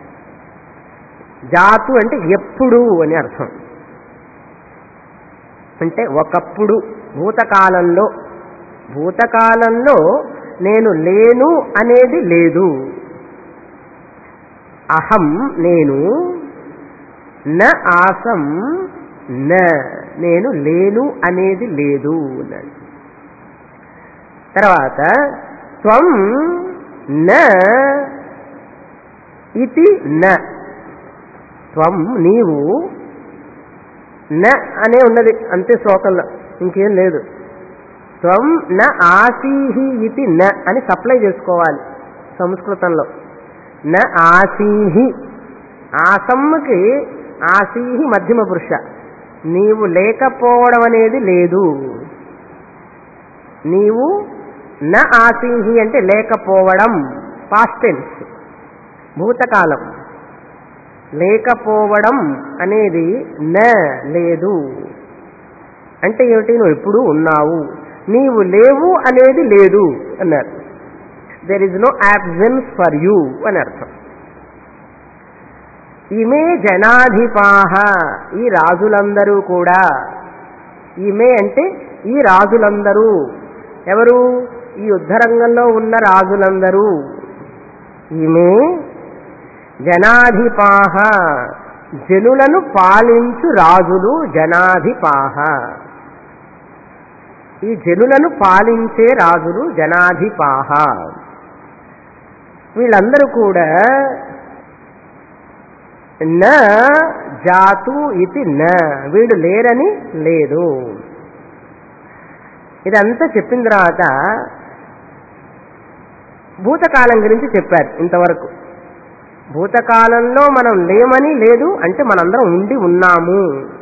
జాతు అంటే ఎప్పుడు అని అర్థం అంటే ఒకప్పుడు భూతకాలంలో భూతకాలంలో నేను లేను అనేది లేదు అహం నేను న ఆసం న నేను లేను అనేది లేదు అన్నాడు తర్వాత త్వం న ఇది న త్వం నీవు న అనే ఉన్నది అంతే శ్లోకంలో ఇంకేం లేదు త్వం న ఆసీహి ఇది న అని సప్లై చేసుకోవాలి సంస్కృతంలో న ఆసీహి ఆసమ్మకి ఆసీహి మధ్యమ పురుష నీవు లేకపోవడం అనేది లేదు నీవు న ఆసీహి అంటే లేకపోవడం పాస్టెన్స్ భూతకాలం లేకపోవడం అనేది న లేదు అంటే ఏమిటి నువ్వు ఎప్పుడు ఉన్నావు నీవు లేవు అనేది లేదు అన్నారు there is no absence for you అని అర్థం ఇమే జనాధిపాహ ఈ రాజులందరూ కూడా ఈమె అంటే ఈ రాజులందరూ ఎవరు ఈ యుద్ధరంగంలో ఉన్న రాజులందరూ ఈమె జనాధిపాహ జనులను పాలించు రాజులు జనాధిపాహ ఈ జనులను పాలించే రాజులు జనాధిపాహ వీళ్ళందరూ కూడా న జాతు ఇది న వీడు లేరని లేదు ఇదంతా చెప్పిన తర్వాత భూతకాలం గురించి చెప్పారు ఇంతవరకు భూతకాలంలో మనం లేమని లేదు అంటే మనందరం ఉండి ఉన్నాము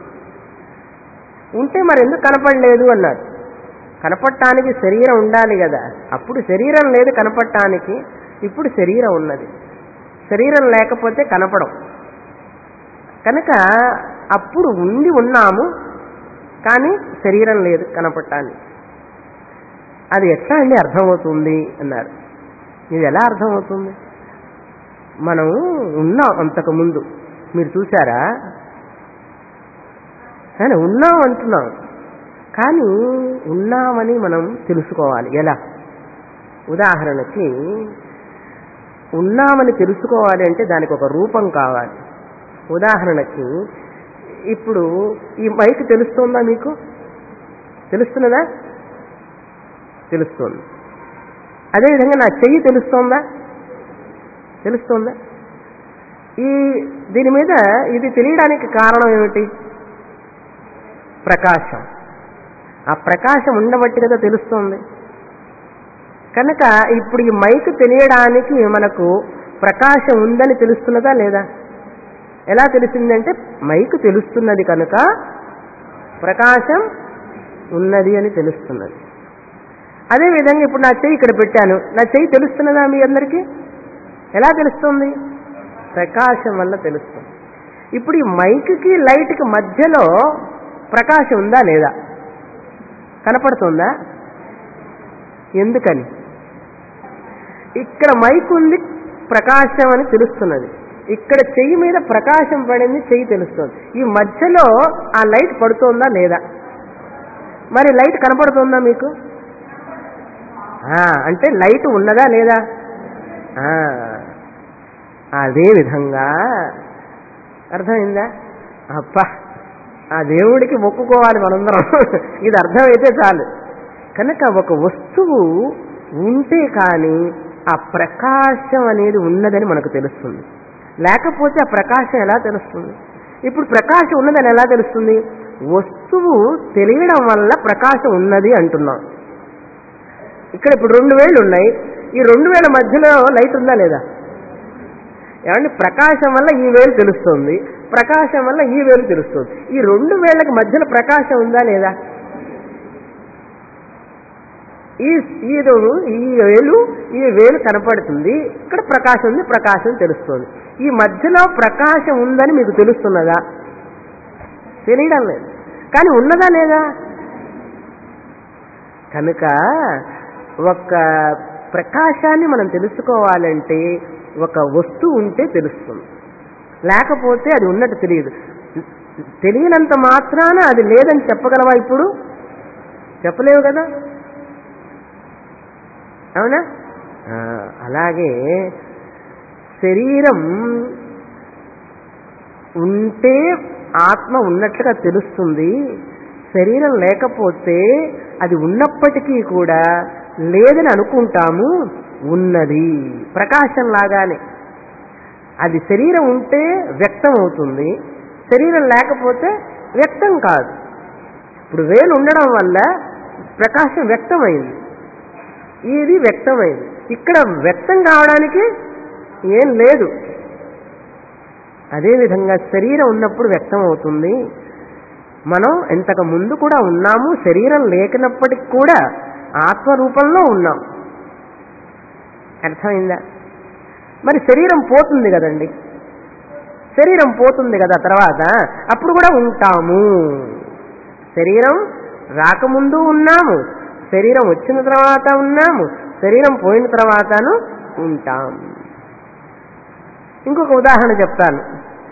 ఉంటే మరి ఎందుకు కనపడలేదు అన్నారు కనపడటానికి శరీరం ఉండాలి కదా అప్పుడు శరీరం లేదు కనపడటానికి ఇప్పుడు శరీరం ఉన్నది శరీరం లేకపోతే కనపడం కనుక అప్పుడు ఉండి ఉన్నాము కానీ శరీరం లేదు కనపడటానికి అది ఎట్లా అండి అర్థమవుతుంది అన్నారు ఇది ఎలా అర్థమవుతుంది మనం ఉన్నాం అంతకు ముందు మీరు చూసారా కానీ ఉన్నాం అంటున్నాం కానీ ఉన్నామని మనం తెలుసుకోవాలి ఎలా ఉదాహరణకి ఉన్నామని తెలుసుకోవాలి అంటే దానికి ఒక రూపం కావాలి ఉదాహరణకి ఇప్పుడు ఈ మైక్ తెలుస్తుందా మీకు తెలుస్తున్నదా తెలుస్తుంది అదేవిధంగా నా చెయ్యి తెలుస్తోందా తెలుస్తోందా ఈ దీని మీద ఇది తెలియడానికి కారణం ఏమిటి ప్రకాశం ఆ ప్రకాశం ఉండబట్టి కదా తెలుస్తోంది కనుక ఇప్పుడు ఈ మైక్ తెలియడానికి మనకు ప్రకాశం ఉందని తెలుస్తున్నదా లేదా ఎలా తెలిసిందంటే మైక్ తెలుస్తున్నది కనుక ప్రకాశం ఉన్నది అని తెలుస్తున్నది అదేవిధంగా ఇప్పుడు నా చెయ్యి ఇక్కడ పెట్టాను నా చెయ్యి తెలుస్తున్నదా మీ అందరికీ ఎలా తెలుస్తుంది ప్రకాశం వల్ల తెలుస్తుంది ఇప్పుడు ఈ మైక్కి లైట్కి మధ్యలో ప్రకాశం ఉందా లేదా కనపడుతుందా ఎందుకని ఇక్కడ మైక్ ఉంది ప్రకాశం అని తెలుస్తున్నది ఇక్కడ చెయ్యి మీద ప్రకాశం పడింది చెయ్యి తెలుస్తుంది ఈ మధ్యలో ఆ లైట్ పడుతోందా లేదా మరి లైట్ కనపడుతుందా మీకు ఆ, అంటే లైట్ ఉన్నదా లేదా ఆ, అదే విధంగా అర్థమైందా అబ్బా ఆ దేవుడికి మొక్కుకోవాలి మనందరం ఇది అర్థమైతే చాలు కనుక ఒక వస్తువు ఉంటే కానీ ఆ ప్రకాశం అనేది ఉన్నదని మనకు తెలుస్తుంది లేకపోతే ఆ ప్రకాశం ఎలా తెలుస్తుంది ఇప్పుడు ప్రకాశం ఉన్నదని ఎలా తెలుస్తుంది వస్తువు తెలియడం వల్ల ప్రకాశం ఉన్నది అంటున్నాం ఇక్కడ ఇప్పుడు రెండు వేళ్ళు ఉన్నాయి ఈ రెండు వేల మధ్యలో లైట్ ఉందా లేదా ఏమంటే ప్రకాశం వల్ల ఈ వేలు తెలుస్తుంది ప్రకాశం వల్ల ఈ వేలు తెలుస్తుంది ఈ రెండు వేళ్ళకి మధ్యలో ప్రకాశం ఉందా లేదా ఈ ఈ రో- ఈ వేలు ఈ వేలు కనపడుతుంది ఇక్కడ ప్రకాశం ఉంది ప్రకాశం తెలుస్తుంది ఈ మధ్యలో ప్రకాశం ఉందని మీకు తెలుస్తున్నదా తెలియడం లేదు కానీ ఉన్నదా లేదా కనుక ఒక ప్రకాశాన్ని మనం తెలుసుకోవాలంటే ఒక వస్తువు ఉంటే తెలుస్తుంది లేకపోతే అది ఉన్నట్టు తెలియదు తెలియనంత మాత్రాన అది లేదని చెప్పగలవా ఇప్పుడు చెప్పలేవు కదా అవునా ఆ, అలాగే శరీరం ఉంటే ఆత్మ ఉన్నట్లుగా తెలుస్తుంది శరీరం లేకపోతే అది ఉన్నప్పటికీ కూడా లేదని అనుకుంటాము ఉన్నది ప్రకాశం లాగానే అది శరీరం ఉంటే వ్యక్తం అవుతుంది శరీరం లేకపోతే వ్యక్తం కాదు ఇప్పుడు వేలు ఉండడం వల్ల ప్రకాశం వ్యక్తమైంది ఇది వ్యక్తమైంది ఇక్కడ వ్యక్తం కావడానికి ఏం లేదు అదేవిధంగా శరీరం ఉన్నప్పుడు వ్యక్తం అవుతుంది మనం ఇంతకు ముందు కూడా ఉన్నాము శరీరం లేకినప్పటికి కూడా ఆత్మరూపంలో ఉన్నాం అర్థమైందా మరి శరీరం పోతుంది కదండి శరీరం పోతుంది కదా తర్వాత అప్పుడు కూడా ఉంటాము శరీరం రాకముందు ఉన్నాము శరీరం వచ్చిన తర్వాత ఉన్నాము శరీరం పోయిన తర్వాతను ఉంటాం ఇంకొక ఉదాహరణ చెప్తాను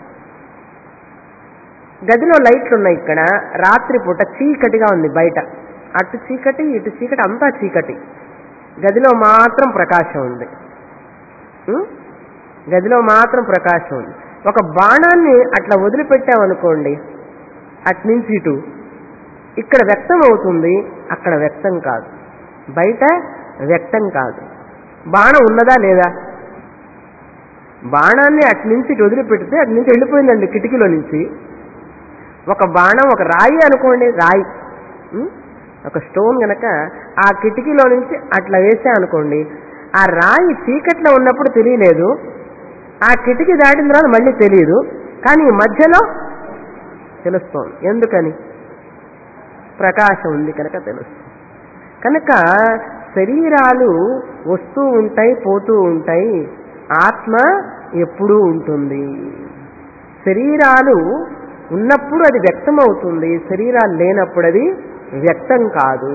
గదిలో లైట్లు ఉన్నాయి ఇక్కడ రాత్రిపూట చీకటిగా ఉంది బయట అటు చీకటి ఇటు చీకటి అంతా చీకటి గదిలో మాత్రం ప్రకాశం ఉంది ఉం? గదిలో మాత్రం ప్రకాశం ఉంది ఒక బాణాన్ని అట్లా వదిలిపెట్టామనుకోండి అటు నుంచి ఇటు ఇక్కడ వ్యక్తం అవుతుంది అక్కడ వ్యక్తం కాదు బయట వ్యక్తం కాదు బాణం ఉన్నదా లేదా బాణాన్ని అటు నుంచి ఇటు వదిలిపెడితే అటు నుంచి వెళ్ళిపోయిందండి కిటికీలో నుంచి ఒక బాణం ఒక రాయి అనుకోండి రాయి ఉం? ఒక స్టోన్ గనక ఆ కిటికీలో నుంచి అట్లా వేసా అనుకోండి ఆ రాయి చీకట్లో ఉన్నప్పుడు తెలియలేదు ఆ కిటికీ దాటిన తర్వాత మళ్ళీ తెలియదు కానీ ఈ మధ్యలో తెలుస్తోంది ఎందుకని ప్రకాశం ఉంది కనుక తెలుస్తుంది కనుక శరీరాలు వస్తూ ఉంటాయి పోతూ ఉంటాయి ఆత్మ ఎప్పుడూ ఉంటుంది శరీరాలు ఉన్నప్పుడు అది వ్యక్తం అవుతుంది శరీరాలు లేనప్పుడు అది వ్యక్తం కాదు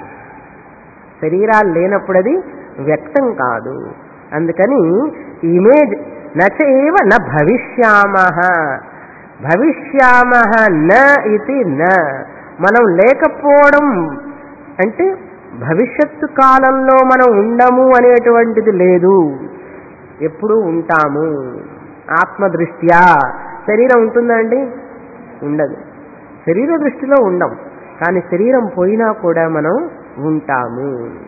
శరీరాలు లేనప్పుడు అది వ్యక్తం కాదు అందుకని ఇమేజ్ నచేవ న భవిష్యామ భవిష్యామ న ఇది న మనం లేకపోవడం అంటే భవిష్యత్తు కాలంలో మనం ఉండము అనేటువంటిది లేదు ఎప్పుడు ఉంటాము ఆత్మదృష్ట్యా శరీరం ఉంటుందా అండి ఉండదు శరీర దృష్టిలో ఉండం కానీ శరీరం పోయినా కూడా మనం ఉంటాము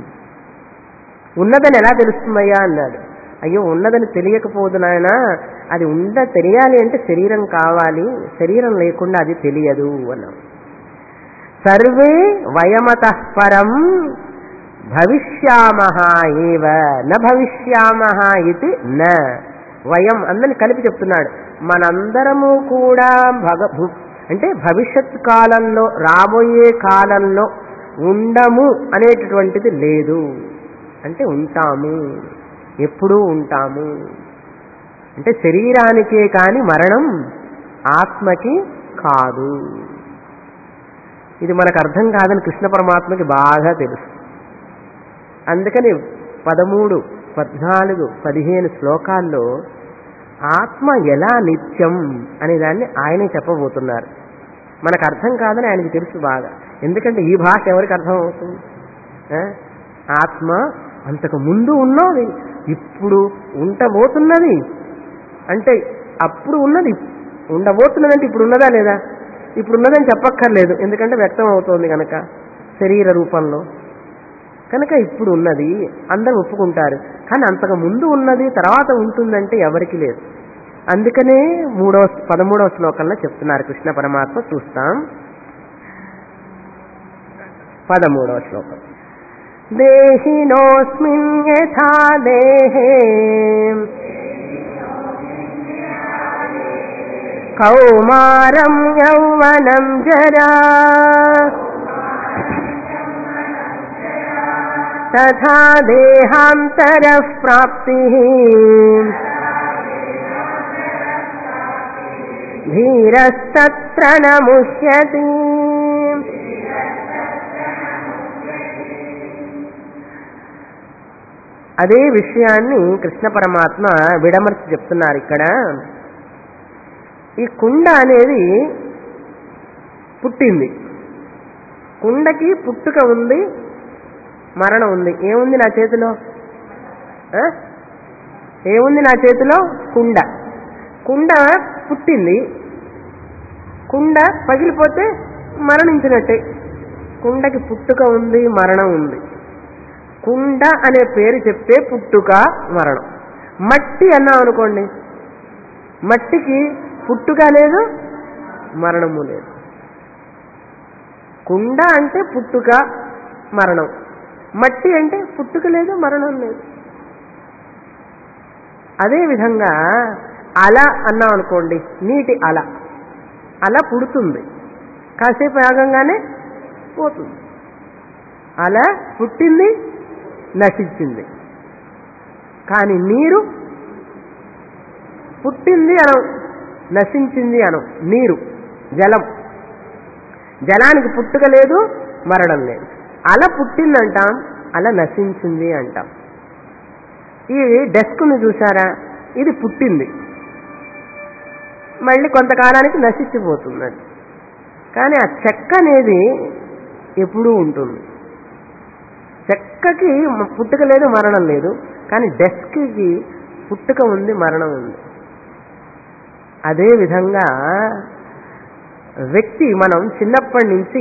ఉన్నదని ఎలా తెలుస్తుందయ్యా అన్నాడు అయ్యో ఉన్నదని తెలియకపోదు నాయన అది ఉండ తెలియాలి అంటే శరీరం కావాలి శరీరం లేకుండా అది తెలియదు అన్నాం సర్వే వయమత పరం భవిష్యామ ఏవ న భవిష్యామ ఇది న వయం అందరిని కలిపి చెప్తున్నాడు మనందరము కూడా భగ భు- అంటే భవిష్యత్ కాలంలో రాబోయే కాలంలో ఉండము అనేటటువంటిది లేదు అంటే ఉంటాము ఎప్పుడూ ఉంటాము అంటే శరీరానికే కాని మరణం ఆత్మకి కాదు ఇది మనకు అర్థం కాదని కృష్ణ పరమాత్మకి బాగా తెలుసు అందుకని పదమూడు పద్నాలుగు పదిహేను శ్లోకాల్లో ఆత్మ ఎలా నిత్యం అనే దాన్ని ఆయనే చెప్పబోతున్నారు మనకు అర్థం కాదని ఆయనకి తెలుసు బాగా ఎందుకంటే ఈ భాష ఎవరికి అర్థం అవుతుంది ఆ? ఆత్మ అంతకు ముందు ఉన్నది ఇప్పుడు ఉండబోతున్నది అంటే అప్పుడు ఉన్నది ఉండబోతున్నది అంటే ఇప్పుడు ఉన్నదా లేదా ఇప్పుడు ఉన్నదని చెప్పక్కర్లేదు ఎందుకంటే వ్యక్తం అవుతోంది కనుక శరీర రూపంలో కనుక ఇప్పుడు ఉన్నది అందరూ ఒప్పుకుంటారు కానీ అంతకు ముందు ఉన్నది తర్వాత ఉంటుందంటే ఎవరికి లేదు అందుకనే మూడవ పదమూడవ శ్లోకంలో చెప్తున్నారు కృష్ణ పరమాత్మ చూస్తాం పదమూడవ శ్లోకం దేహినోస్మిన్ యథా దేహే కౌమారం యౌవనం జరా తథా దేహాంతర ప్రాప్తి ధీరస్తత్ర నముష్యతి అదే విషయాన్ని కృష్ణ పరమాత్మ విడమర్చి చెప్తున్నారు ఇక్కడ ఈ కుండ అనేది పుట్టింది కుండకి పుట్టుక ఉంది మరణం ఉంది ఏముంది నా చేతిలో ఆ? ఏముంది నా చేతిలో కుండ కుండ పుట్టింది కుండ పగిలిపోతే మరణించినట్టే కుండకి పుట్టుక ఉంది మరణం ఉంది కుండ అనే పేరు చెప్తే పుట్టుక మరణం మట్టి అన్నాం అనుకోండి మట్టికి పుట్టుక లేదు మరణము లేదు కుండ అంటే పుట్టుక మరణం మట్టి అంటే పుట్టుక లేదు మరణం లేదు అదే విధంగా అల అన్నాం అనుకోండి నీటి అల అల పుడుతుంది కాసేపు ఆగంగానే పోతుంది అల పుట్టింది నశించింది కానీ నీరు పుట్టింది అనం నశించింది అనం నీరు జలం జలానికి పుట్టుక లేదు మరణం లేదు అల పుట్టిందంటాం అల నశించింది అంటాం ఈ డెస్క్ని చూసారా ఇది పుట్టింది మళ్ళీ కొంతకాలానికి నశించిపోతుంది అది కానీ ఆ చెక్క అనేది ఎప్పుడూ ఉంటుంది చెక్కకి మ- పుట్టుక లేదు మరణం లేదు కానీ డెస్క్కి పుట్టుక ఉంది మరణం ఉంది అదే విధంగా వ్యక్తి మనం చిన్నప్పటి నుంచి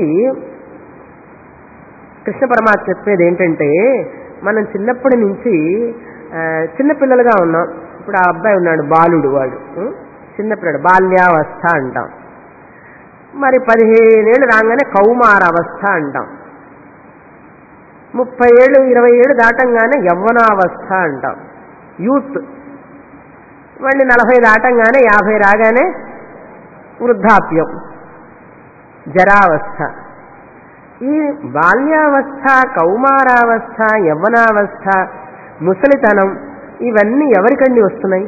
కృష్ణ పరమాత్మ చెప్పేది ఏంటంటే మనం చిన్నప్పటి నుంచి ఆ, చిన్నపిల్లలుగా ఉన్నాం ఇప్పుడు ఆ అబ్బాయి ఉన్నాడు బాలుడు వాడు ఉం? చిన్నపిల్లడు బాల్యావస్థ అంటాం మరి పదిహేనేళ్ళు రాగానే కౌమారావస్థ అంటాం ముప్పై ఏళ్ళు ఇరవై ఏళ్ళు దాటంగానే యవ్వనావస్థ అంటాం యూత్ మళ్ళీ నలభై దాటంగానే యాభై రాగానే వృద్ధాప్యం జరావస్థ ఈ బాల్యావస్థ కౌమారావస్థ యవ్వనావస్థ ముసలితనం ఇవన్నీ ఎవరికండి వస్తున్నాయి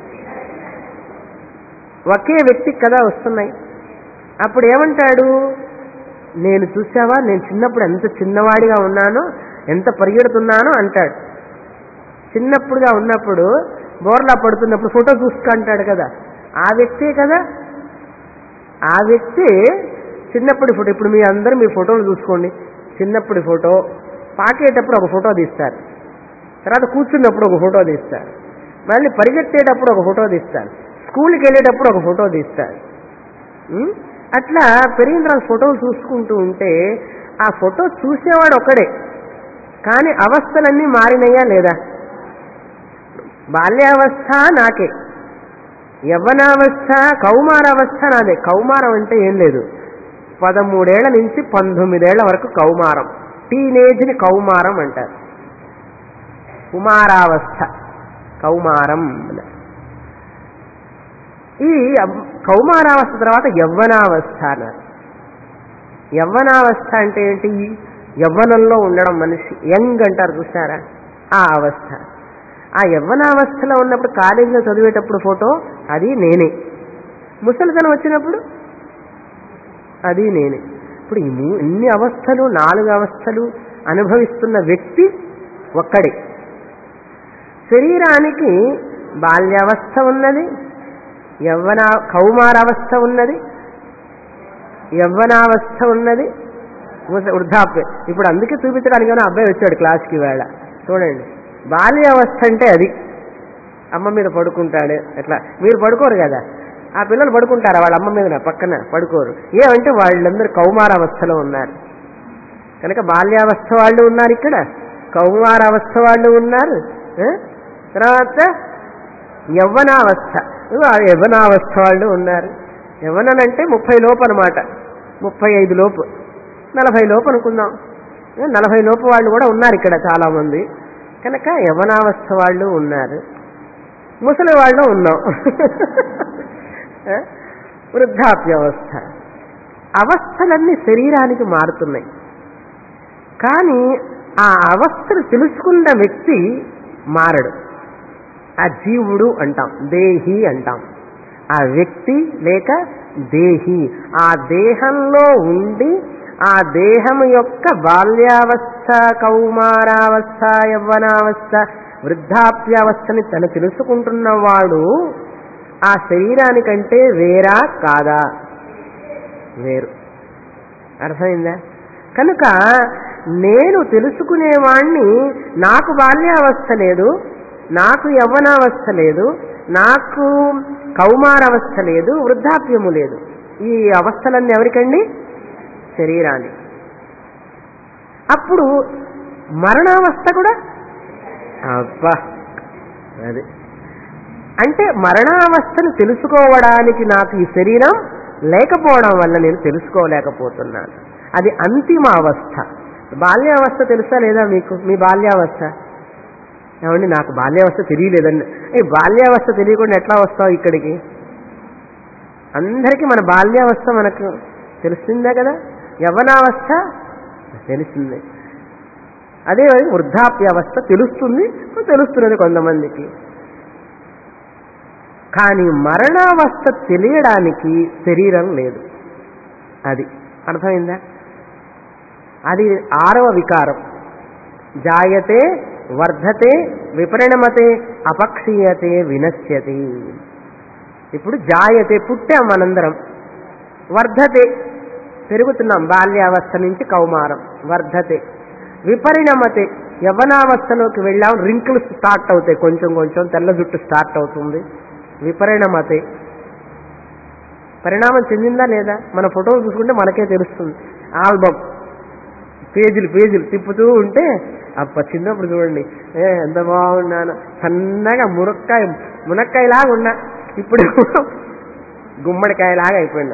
ఒకే వ్యక్తికి కదా వస్తున్నాయి అప్పుడు ఏమంటాడు నేను చూసావా నేను చిన్నప్పుడు ఎంత చిన్నవాడిగా ఉన్నానో ఎంత పరిగెడుతున్నానో అంటాడు చిన్నప్పుడుగా ఉన్నప్పుడు బోర్లా పడుతున్నప్పుడు ఫోటో చూసుకుంటాడు కదా ఆ వ్యక్తే కదా ఆ వ్యక్తి చిన్నప్పటి ఫోటో ఇప్పుడు మీ అందరూ మీ ఫోటోలు చూసుకోండి చిన్నప్పటి ఫోటో పాకేటప్పుడు ఒక ఫోటో తీస్తారు తర్వాత కూర్చున్నప్పుడు ఒక ఫోటో తీస్తారు మళ్ళీ పరిగెత్తేటప్పుడు ఒక ఫోటో తీస్తారు స్కూల్కి వెళ్ళేటప్పుడు ఒక ఫోటో తీస్తారు ఉం? అట్లా పెరిగిన తర్వాత ఫోటోలు చూసుకుంటూ ఉంటే ఆ ఫోటో చూసేవాడు ఒక్కడే కానీ అవస్థలన్నీ మారినయ్యా లేదా బాల్యావస్థ నాకే యవ్వనావస్థ కౌమారావస్థ నాదే కౌమారం అంటే ఏం లేదు పదమూడేళ్ల నుంచి పంతొమ్మిదేళ్ల వరకు కౌమారం టీనేజ్ని కౌమారం అంటారు కుమారావస్థ కౌమారం అన్నారు. ఈ అబ్- కౌమారావస్థ తర్వాత యవ్వనావస్థ అన్నారు యవ్వనావస్థ అంటే ఏంటి యవ్వనంలో ఉండడం మనిషి యంగ్ అంటారు చూసారా ఆ అవస్థ ఆ యవ్వనావస్థలో ఉన్నప్పుడు కాలేజీలో చదివేటప్పుడు ఫోటో అది నేనే ముసలితనం వచ్చినప్పుడు అది నేనే ఇప్పుడు ఈ మూ- ఇన్ని అవస్థలు నాలుగు అవస్థలు అనుభవిస్తున్న వ్యక్తి ఒక్కడే శరీరానికి బాల్యావస్థ ఉన్నది యవ్వన కౌమారావస్థ ఉన్నది యవ్వనావస్థ ఉన్నది వృద్ధ- వృద్ధాప్యం ఇప్పుడు అందుకే చూపించడానికి ఏమైనా అబ్బాయి వచ్చాడు క్లాస్కి వేళ చూడండి బాల్యావస్థ అంటే అది అమ్మ మీద పడుకుంటాడు ఎట్లా మీరు పడుకోరు కదా ఆ పిల్లలు పడుకుంటారా వాళ్ళ అమ్మ మీద పక్కన పడుకోరు ఏమంటే వాళ్ళందరూ కౌమారావస్థలో ఉన్నారు కనుక బాల్యావస్థ వాళ్ళు ఉన్నారు ఇక్కడ కౌమారావస్థ వాళ్ళు ఉన్నారు ఆ? తర్వాత యవ్వనావస్థ ఇదిగో ఆ యవ్వనావస్థ వాళ్ళు ఉన్నారు యవ్వనంటే ముప్పై లోపు అనమాట ముప్పై ఐదు లోపు నలభై లోపు అనుకుందాం ఏ, నలభై లోపు వాళ్ళు కూడా ఉన్నారు ఇక్కడ చాలా మంది కనుక యవ్వనావస్థ వాళ్ళు ఉన్నారు ముసలి వాళ్ళు ఉన్నాం ఆ? వృద్ధాప్యావస్థ అవస్థలన్నీ శరీరానికి మారుతున్నాయి కానీ ఆ అవస్థను తెలుసుకున్న వ్యక్తి మారడు ఆ జీవుడు అంటాం దేహి అంటాం ఆ వ్యక్తి లేక దేహి ఆ దేహంలో ఉండి ఆ దేహం యొక్క బాల్యావస్థ కౌమారావస్థ యవ్వనావస్థ వృద్ధాప్యావస్థని తను తెలుసుకుంటున్నవాడు ఆ శరీరానికంటే వేరా కాదా వేరు అర్థమైందా కనుక నేను తెలుసుకునేవాణ్ణి నాకు బాల్యావస్థ లేదు నాకు యవ్వనావస్థ లేదు నాకు కౌమారవస్థ లేదు వృద్ధాప్యము లేదు ఈ అవస్థలన్నీ ఎవరికండి శరీరానికి అప్పుడు మరణావస్థ కూడా అబ్బా అది అంటే మరణావస్థను తెలుసుకోవడానికి నాకు ఈ శరీరం లేకపోవడం వల్ల నేను తెలుసుకోలేకపోతున్నాను అది అంతిమ అవస్థ బాల్యావస్థ తెలుసా లేదా మీకు మీ బాల్యావస్థ ఏమండి నాకు బాల్యావస్థ తెలియలేదండి ఏ బాల్యావస్థ తెలియకుండా ఎట్లా వస్తావు ఇక్కడికి అందరికీ మన బాల్యావస్థ మనకు తెలిసిందే కదా యవ్వనావస్థ తెలిసిందే అదే వృద్ధాప్యావస్థ తెలుస్తుంది తెలుస్తున్నది కొంతమందికి కానీ మరణావస్థ తెలియడానికి శరీరం లేదు అది అర్థమైందా అది ఆరవ వికారం జాయతే వర్ధతే విపరిణమతే అపక్షీయతే వినశ్యతి ఇప్పుడు జాయతే పుట్టాం మనందరం వర్ధతే పెరుగుతున్నాం బాల్యావస్థ నుంచి కౌమారం వర్ధతే విపరిణమతే యవనావస్థలోకి వెళ్ళాం రింకులు స్టార్ట్ అవుతాయి కొంచెం కొంచెం తెల్ల జుట్టు స్టార్ట్ అవుతుంది విపరిణమతే పరిణామం చెందిందా లేదా మన ఫోటోలు చూసుకుంటే మనకే తెలుస్తుంది ఆల్బమ్ పేజీలు పేజీలు తిప్పుతూ ఉంటే అప్ప చిన్నప్పుడు చూడండి ఏ ఎంత బాగున్నాను సన్నగా మునక్కాయ మునక్కాయలాగా ఉన్నా ఇప్పుడు గుమ్మడికాయలాగా అయిపోయినా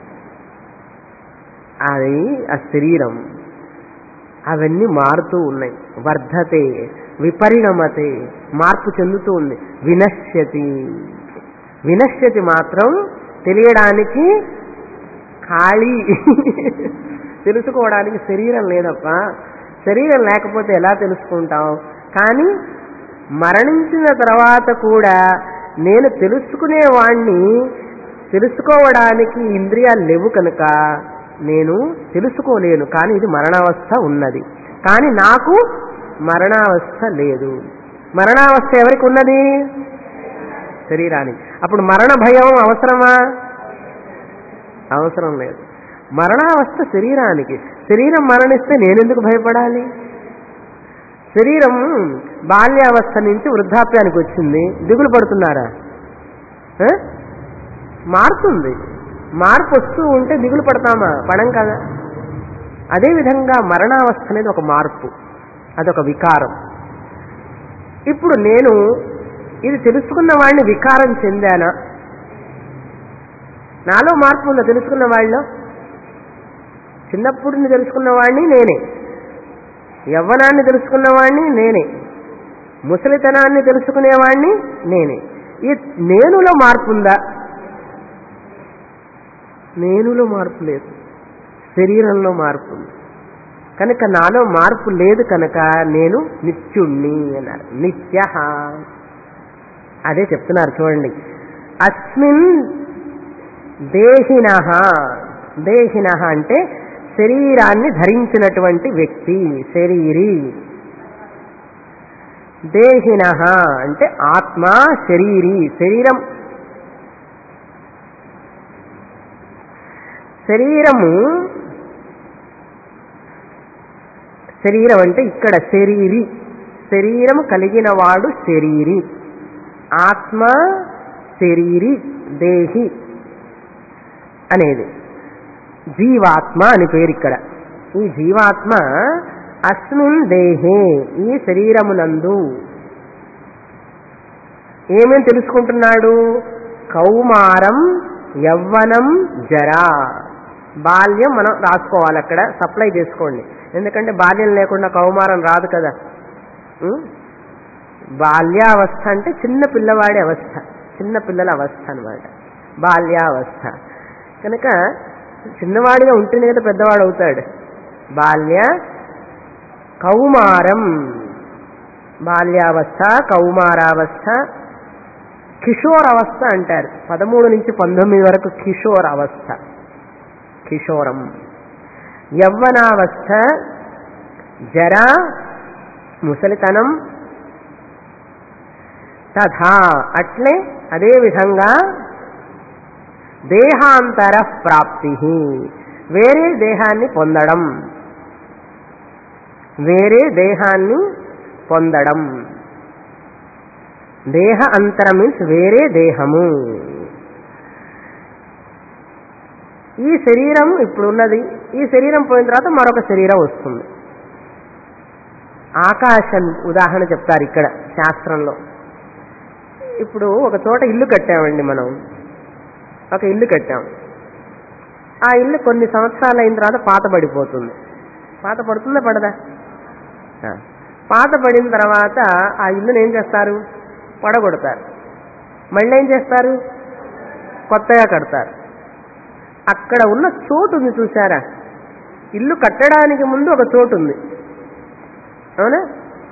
అది ఆ శరీరం అవన్నీ మారుతూ ఉన్నాయి వర్ధతే విపరిణమతే మార్పు చెందుతూ ఉంది వినశ్యతి వినశ్యతి మాత్రం తెలియడానికి ఖాళీ తెలుసుకోవడానికి శరీరం లేదప్ప శరీరం లేకపోతే ఎలా తెలుసుకుంటాం కానీ మరణించిన తర్వాత కూడా నేను తెలుసుకునేవాణ్ణి తెలుసుకోవడానికి ఇంద్రియాలు లేవు కనుక నేను తెలుసుకోలేను కానీ ఇది మరణావస్థ ఉన్నది కానీ నాకు మరణావస్థ లేదు మరణావస్థ ఎవరికి ఉన్నది శరీరానికి అప్పుడు మరణ భయం అవసరమా అవసరం లేదు మరణావస్థ శరీరానికి శరీరం మరణిస్తే నేనెందుకు భయపడాలి శరీరం బాల్యావస్థ నుంచి వృద్ధాప్యానికి వచ్చింది దిగులు పడుతున్నారా ఆ? మారుతుంది మార్పు వస్తూ ఉంటే దిగులు పడతామా పడం కదా అదేవిధంగా మరణావస్థ అనేది ఒక మార్పు అదొక వికారం ఇప్పుడు నేను ఇది తెలుసుకున్న వాడిని వికారం చెందానా నాలో మార్పు ఉందా తెలుసుకున్న వాళ్ళలో చిన్నప్పుడు తెలుసుకున్న వాడిని నేనే యవ్వనాన్ని తెలుసుకున్న వాడిని నేనే ముసలితనాన్ని తెలుసుకునేవాడిని నేనే ఈ నేనులో మార్పు ఉందా నేనులో మార్పు లేదు శరీరంలో మార్పు ఉంది కనుక నాలో మార్పు లేదు కనుక నేను నిత్యుణ్ణి అన్నారు నిత్య అదే చెప్తున్నారు చూడండి అస్మిన్ దేహిన దేహిన అంటే శరీరాన్ని ధరించినటువంటి వ్యక్తి శరీరి దేహిన అంటే ఆత్మ శరీరి శరీరం శరీరము శరీరం అంటే ఇక్కడ శరీరి శరీరము కలిగిన వాడు శరీరి ఆత్మ శరీరి దేహి అనేది జీవాత్మ అని పేరు ఇక్కడ ఈ జీవాత్మ అస్మిన్ దేహే ఈ శరీరమునందు ఏమేం తెలుసుకుంటున్నాడు కౌమారం యవ్వనం జరా బాల్యం మనం రాసుకోవాలి అక్కడ సప్లై చేసుకోండి ఎందుకంటే బాల్యం లేకుండా కౌమారం రాదు కదా ఉం? బాల్యావస్థ అంటే చిన్న పిల్లవాడి అవస్థ చిన్న పిల్లల అవస్థ అనమాట బాల్యావస్థ కనుక చిన్నవాడిగా ఉంటేనే కదా పెద్దవాడు అవుతాడు బాల్య కౌమారం బాల్యావస్థ కౌమారావస్థ కిషోర్ అవస్థ అంటారు పదమూడు నుంచి పంతొమ్మిది వరకు కిషోర్ అవస్థ కిషోరం యవ్వనావస్థ జర ముసలితనం తథా అట్లే అదే విధంగా దేహాంతర ప్రాప్తి వేరే దేహాన్ని పొందడం వేరే దేహాన్ని పొందడం దేహ అంతరం మీన్స్ వేరే దేహము ఈ శరీరం ఇప్పుడు ఉన్నది ఈ శరీరం పోయిన తర్వాత మరొక శరీరం వస్తుంది ఆకాశం ఉదాహరణ చెప్తారు ఇక్కడ శాస్త్రంలో ఇప్పుడు ఒక చోట ఇల్లు కట్టామండి మనం ఒక ఇల్లు కట్టాం ఆ ఇల్లు కొన్ని సంవత్సరాలు అయిన తర్వాత పాత పడిపోతుంది పాత పడుతుందా పడదా ఆ. పాత పడిన తర్వాత ఆ ఇల్లుని ఏం చేస్తారు పడగొడతారు మళ్ళీ ఏం చేస్తారు కొత్తగా కడతారు అక్కడ ఉన్న చోటు ఉంది చూసారా ఇల్లు కట్టడానికి ముందు ఒక చోటు ఉంది అవునా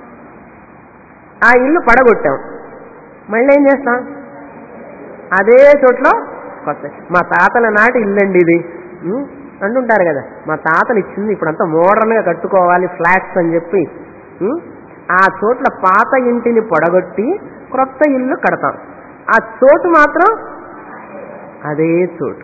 ఆ ఇల్లు పడగొట్టాం మళ్ళీ ఏం చేస్తాం అదే చోట్లో కొత్త మా తాతల నాటి ఇల్లండి ఇది ఉం? అంటుంటారు కదా మా తాతలు ఇచ్చింది ఇప్పుడంతా మోడర్న్గా కట్టుకోవాలి ఫ్లాట్స్ అని చెప్పి ఉం? ఆ చోట్ల పాత ఇంటిని పొడగొట్టి క్రొత్త ఇల్లు కడతాం ఆ చోటు మాత్రం అదే చోటు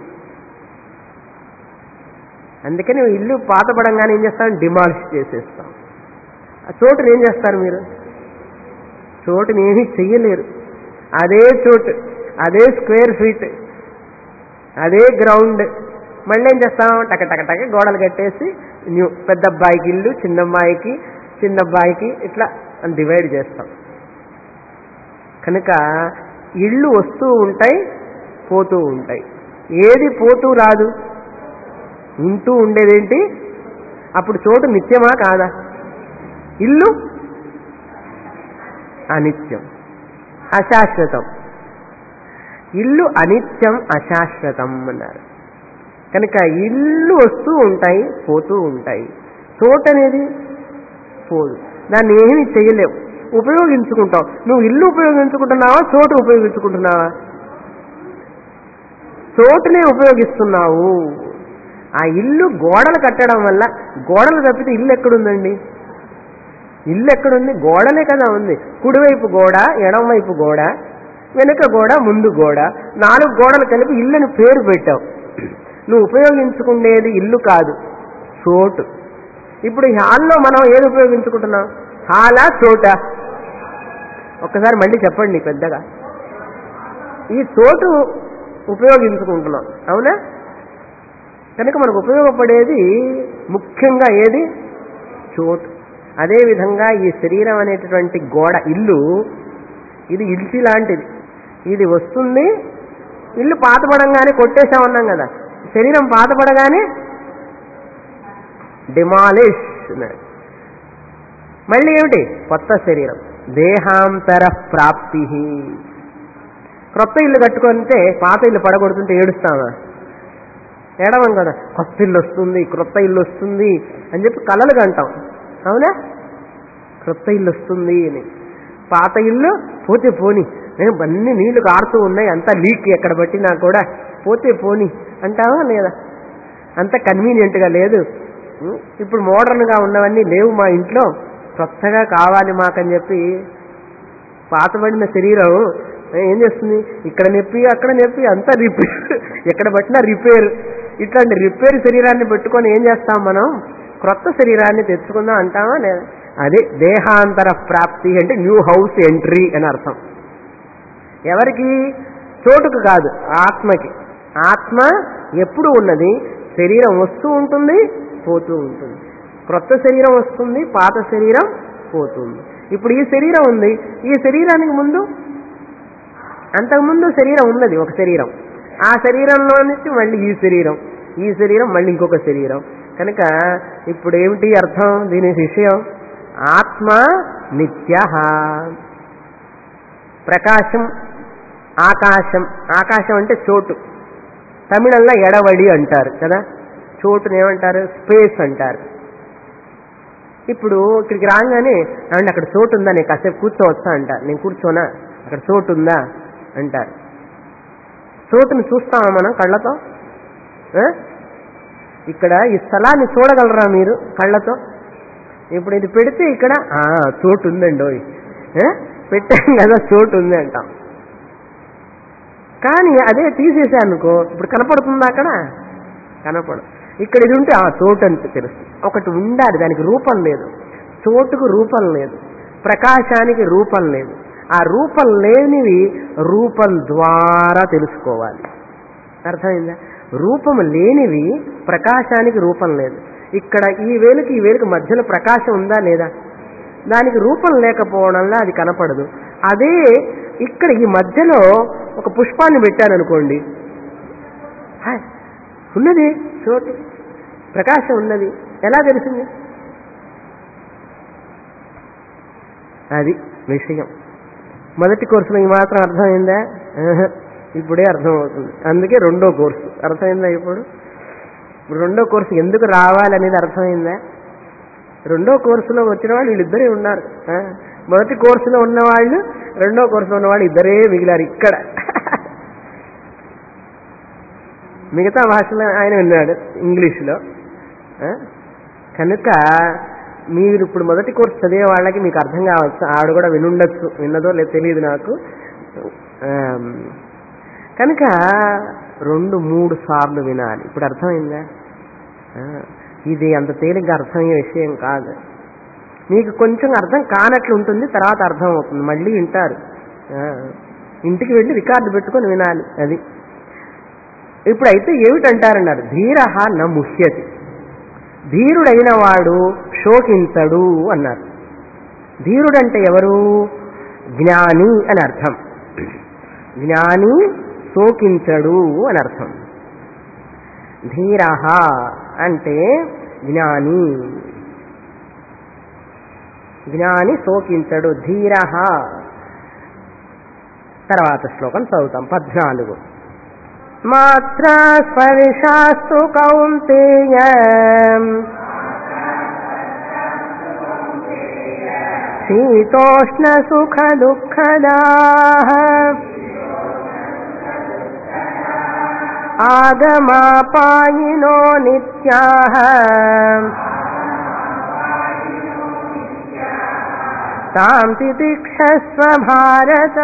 అందుకని ఇల్లు పాతపడంగానే ఏం చేస్తాం డిమాలిష్ చేసేస్తాం ఆ చోటుని ఏం చేస్తారు మీరు చోటుని ఏమీ చెయ్యలేరు అదే చోటు అదే స్క్వేర్ ఫీట్ అదే గ్రౌండ్ మళ్ళీ ఏం చేస్తాం టక టక టక గోడలు కట్టేసి న్యూ పెద్ద అబ్బాయికి ఇల్లు చిన్న అమ్మాయికి చిన్న అబ్బాయికి ఇట్లా డివైడ్ చేస్తాం కనుక ఇళ్ళు వస్తూ ఉంటాయి పోతూ ఉంటాయి ఏది పోతూ రాదు ఉంటూ ఉండేదేంటి అప్పుడు చోటు నిత్యమా కాదా ఇల్లు అనిత్యం అశాశ్వతం ఇల్లు అనిత్యం అశాశ్వతం అన్నారు కనుక ఇల్లు వస్తూ ఉంటాయి పోతూ ఉంటాయి చోటు అనేది పోదు దాన్ని ఏమీ చేయలేవు ఉపయోగించుకుంటావు నువ్వు ఇల్లు ఉపయోగించుకుంటున్నావా చోటు ఉపయోగించుకుంటున్నావా చోటునే ఉపయోగిస్తున్నావు ఆ ఇల్లు గోడలు కట్టడం వల్ల గోడలు తప్పితే ఇల్లు ఎక్కడుందండి ఇల్లు ఎక్కడుంది గోడలే కదా ఉంది కుడివైపు గోడ ఎడంవైపు గోడ వెనుక గోడ ముందు గోడ నాలుగు గోడలు కలిపి ఇల్లుని పేరు పెట్టావు నువ్వు ఉపయోగించుకునేది ఇల్లు కాదు చోటు ఇప్పుడు ఈ హాల్లో మనం ఏది ఉపయోగించుకుంటున్నాం హాలా చోటా ఒక్కసారి మళ్ళీ చెప్పండి పెద్దగా ఈ చోటు ఉపయోగించుకుంటున్నాం అవునా కనుక మనకు ఉపయోగపడేది ముఖ్యంగా ఏది చోటు అదేవిధంగా ఈ శరీరం అనేటటువంటి గోడ ఇల్లు ఇది ఇల్టి లాంటిది ఇది వస్తుంది ఇల్లు పాతపడంగానే కొట్టేశామన్నాం కదా శరీరం పాతపడగానే డిమాలిష్ మళ్ళీ ఏమిటి కొత్త శరీరం దేహాంతర ప్రాప్తి క్రొత్త ఇల్లు కట్టుకుంటే పాత ఇల్లు పడగొడుతుంటే ఏడుస్తామా ఏడవం కదా కొత్త ఇల్లు వస్తుంది క్రొత్త ఇల్లు వస్తుంది అని చెప్పి కలలు కంటాం అవునా క్రొత్త ఇల్లు వస్తుంది అని పాత ఇల్లు పోతే పోని నేను అన్ని నీళ్లు కారుతూ ఉన్నాయి అంతా లీక్ ఎక్కడ పట్టినా కూడా పోతే పోని అంటావా లేదా అంత కన్వీనియంట్గా లేదు ఉం? ఇప్పుడు మోడర్న్గా ఉన్నవన్నీ లేవు మా ఇంట్లో కొత్తగా కావాలి మాకని చెప్పి పాతబడిన శరీరం ఏం చేస్తుంది ఇక్కడ నొప్పి అక్కడ నొప్పి అంతా రిపేర్ ఎక్కడ పట్టినా రిపేర్ ఇట్లాంటి రిపేర్ శరీరాన్ని పెట్టుకొని ఏం చేస్తాం మనం క్రొత్త శరీరాన్ని తెచ్చుకుందాం అంటామా లేదా అదే దేహాంతర ప్రాప్తి అంటే న్యూ హౌస్ ఎంట్రీ అని అర్థం ఎవరికి చోటుకు కాదు ఆత్మకి ఆత్మ ఎప్పుడు ఉన్నది శరీరం వస్తూ ఉంటుంది పోతూ ఉంటుంది క్రొత్త శరీరం వస్తుంది పాత శరీరం పోతుంది ఇప్పుడు ఈ శరీరం ఉంది ఈ శరీరానికి ముందు అంతకుముందు శరీరం ఉన్నది ఒక శరీరం ఆ శరీరంలో నుంచి మళ్ళీ ఈ శరీరం ఈ శరీరం మళ్ళీ ఇంకొక శరీరం కనుక ఇప్పుడు ఏమిటి అర్థం దీని విషయం ఆత్మ నిత్య ప్రకాశం ఆకాశం ఆకాశం అంటే చోటు తమిళంలో ఎడవడి అంటారు కదా చోటుని ఏమంటారు స్పేస్ అంటారు ఇప్పుడు ఇక్కడికి రాగానే అండి అక్కడ చోటు ఉందా నేను కాసేపు కూర్చోవచ్చా అంటారు నేను కూర్చోనా అక్కడ చోటు ఉందా అంటారు చోటుని చూస్తామా మనం కళ్ళతో ఆ? ఇక్కడ ఈ స్థలాన్ని చూడగలరా మీరు కళ్ళతో ఇప్పుడు ఇది పెడితే ఇక్కడ ఆ, చోటు ఉందండి ఓయ్. ఆ? పెట్టాం కదా చోటు ఉంది అంటాం కానీ అదే తీసేసానుకో ఇప్పుడు కనపడుతుందా అక్కడ కనపడు ఇక్కడ ఇది ఉంటే ఆ చోటు అంటే తెలుస్తుంది ఒకటి ఉండాలి దానికి రూపం లేదు చోటుకు రూపం లేదు ప్రకాశానికి రూపం లేదు ఆ రూపం లేనివి రూపం ద్వారా తెలుసుకోవాలి అర్థమైందా రూపం లేనివి ప్రకాశానికి రూపం లేదు ఇక్కడ ఈ వేలుకి ఈ వేలుకి మధ్యలో ప్రకాశం ఉందా లేదా దానికి రూపం లేకపోవడంలో అది కనపడదు అదే ఇక్కడ ఈ మధ్యలో ఒక పుష్పాన్ని పెట్టాను అనుకోండి హాయ్, ఉన్నది చోటు ప్రకాశం ఉన్నది ఎలా తెలిసింది అది విషయం మొదటి కోర్సులో ఈ మాత్రం అర్థమైందా ఆహా, ఇప్పుడే అర్థమవుతుంది అందుకే రెండో కోర్సు అర్థమైందా ఇప్పుడు ఇప్పుడు రెండో కోర్సు ఎందుకు రావాలనేది అర్థమైందా రెండో కోర్సులో వచ్చిన వాళ్ళు వీళ్ళిద్దరే ఉన్నారు ఆ, మొదటి కోర్సులో ఉన్న వాళ్ళు రెండో కోర్సులో ఉన్న వాళ్ళు ఇద్దరే మిగిలారు ఇక్కడ మిగతా భాషలో ఆయన విన్నాడు ఇంగ్లీష్లో ఆ, కనుక మీరు ఇప్పుడు మొదటి కోర్సు చదివే వాళ్ళకి మీకు అర్థం కావచ్చు ఆవిడ కూడా వినుండొచ్చు విన్నదో లేదు తెలియదు నాకు ఆమ్, కనుక రెండు మూడు సార్లు వినాలి ఇప్పుడు అర్థమైందా ఆ, ఇది అంత తేలిగ్గా అర్థమయ్యే విషయం కాదు మీకు కొంచెం అర్థం కానట్లు ఉంటుంది తర్వాత అర్థం అవుతుంది మళ్ళీ వింటారు ఆ, ఇంటికి వెళ్ళి రికార్డు పెట్టుకొని వినాలి అది ఇప్పుడైతే ఏమిటంటారన్నారు ధీర న ముహ్యతి ధీరుడైన వాడు శోకించడు అన్నారు ధీరుడంటే ఎవరు జ్ఞాని అని అర్థం జ్ఞాని శోకించడు అని అర్థం ధీర అంటే జ్ఞాని జ్ఞాని శోకించడు ధీర తర్వాత శ్లోకం చదువుతాం పద్నాలుగు మాత్రా స్పర్శాస్తు కౌంతేయ శీతోష్ణ సుఖ దుఃఖదా ఆగమాపాయినో నిత్యా తాం తితిక్షస్వ భారత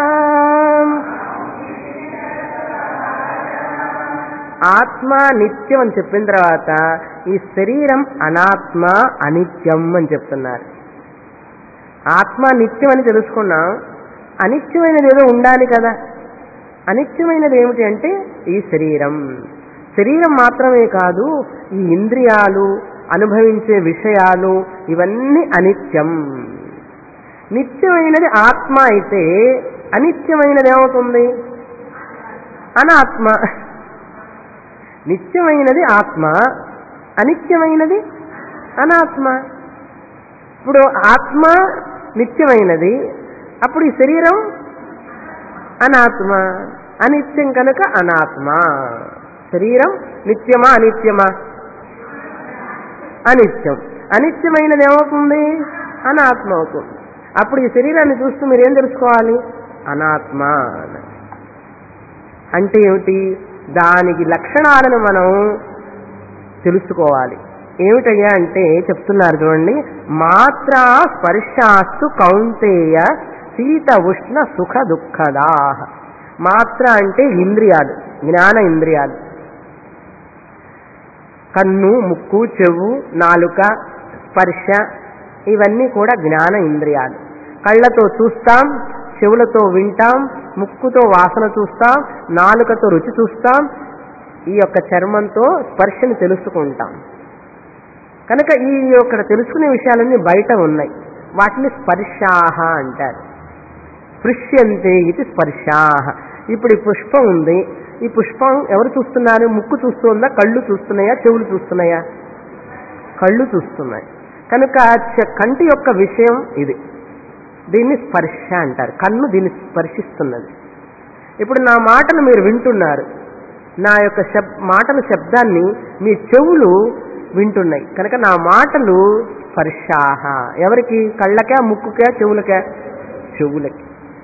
ఆత్మ నిత్యం అని చెప్పిన తర్వాత ఈ శరీరం అనాత్మ అనిత్యం అని చెప్తున్నారు ఆత్మ నిత్యం అని తెలుసుకున్నాం అనిత్యమైనది ఏదో ఉండాలి కదా అనిత్యమైనది ఏమిటి అంటే ఈ శరీరం శరీరం మాత్రమే కాదు ఈ ఇంద్రియాలు అనుభవించే విషయాలు ఇవన్నీ అనిత్యం నిత్యమైనది ఆత్మ అయితే అనిత్యమైనది ఏమవుతుంది అనాత్మ నిత్యమైనది ఆత్మ అనిత్యమైనది అనాత్మ ఇప్పుడు ఆత్మ నిత్యమైనది అప్పుడు ఈ శరీరం అనాత్మ అనిత్యం కనుక అనాత్మ శరీరం నిత్యమా అనిత్యమా అనిత్యం అనిత్యమైనది ఏమవుతుంది అనాత్మ అవుతుంది అప్పుడు ఈ శరీరాన్ని చూస్తూ మీరేం తెలుసుకోవాలి అనాత్మ అని. అంటే ఏమిటి దానికి లక్షణాలను మనం తెలుసుకోవాలి ఏమిటయ్యా అంటే చెప్తున్నారు చూడండి మాత్రా స్పర్శాస్తు కౌంతేయ శీత ఉష్ణ సుఖ దుఃఖదా మాత్ర అంటే ఇంద్రియాలు జ్ఞాన ఇంద్రియాలు కన్ను ముక్కు చెవు నాలుక స్పర్శ ఇవన్నీ కూడా జ్ఞాన ఇంద్రియాలు కళ్ళతో చూస్తాం చెవులతో వింటాం ముక్కుతో వాసన చూస్తాం నాలుకతో రుచి చూస్తాం ఈ యొక్క చర్మంతో స్పర్శని తెలుసుకుంటాం కనుక ఈ యొక్క తెలుసుకునే విషయాలన్నీ బయట ఉన్నాయి వాటిని స్పర్శాహ అంటారు స్పృశ్యంతే ఇది స్పర్శాహ ఇప్పుడు ఈ పుష్పం ఉంది ఈ పుష్పం ఎవరు చూస్తున్నారు ముక్కు చూస్తుందా కళ్ళు చూస్తున్నాయా చెవులు చూస్తున్నాయా కళ్ళు చూస్తున్నాయి కనుక చ- కంటి యొక్క విషయం ఇది దీన్ని స్పర్శ అంటారు కన్ను దీన్ని స్పర్శిస్తున్నది ఇప్పుడు నా మాటలు మీరు వింటున్నారు నా యొక్క శబ్ మాటల శబ్దాన్ని మీ చెవులు వింటున్నాయి కనుక నా మాటలు స్పర్శాహ ఎవరికి కళ్ళకా ముక్కుకా చెవులకా చెవులకి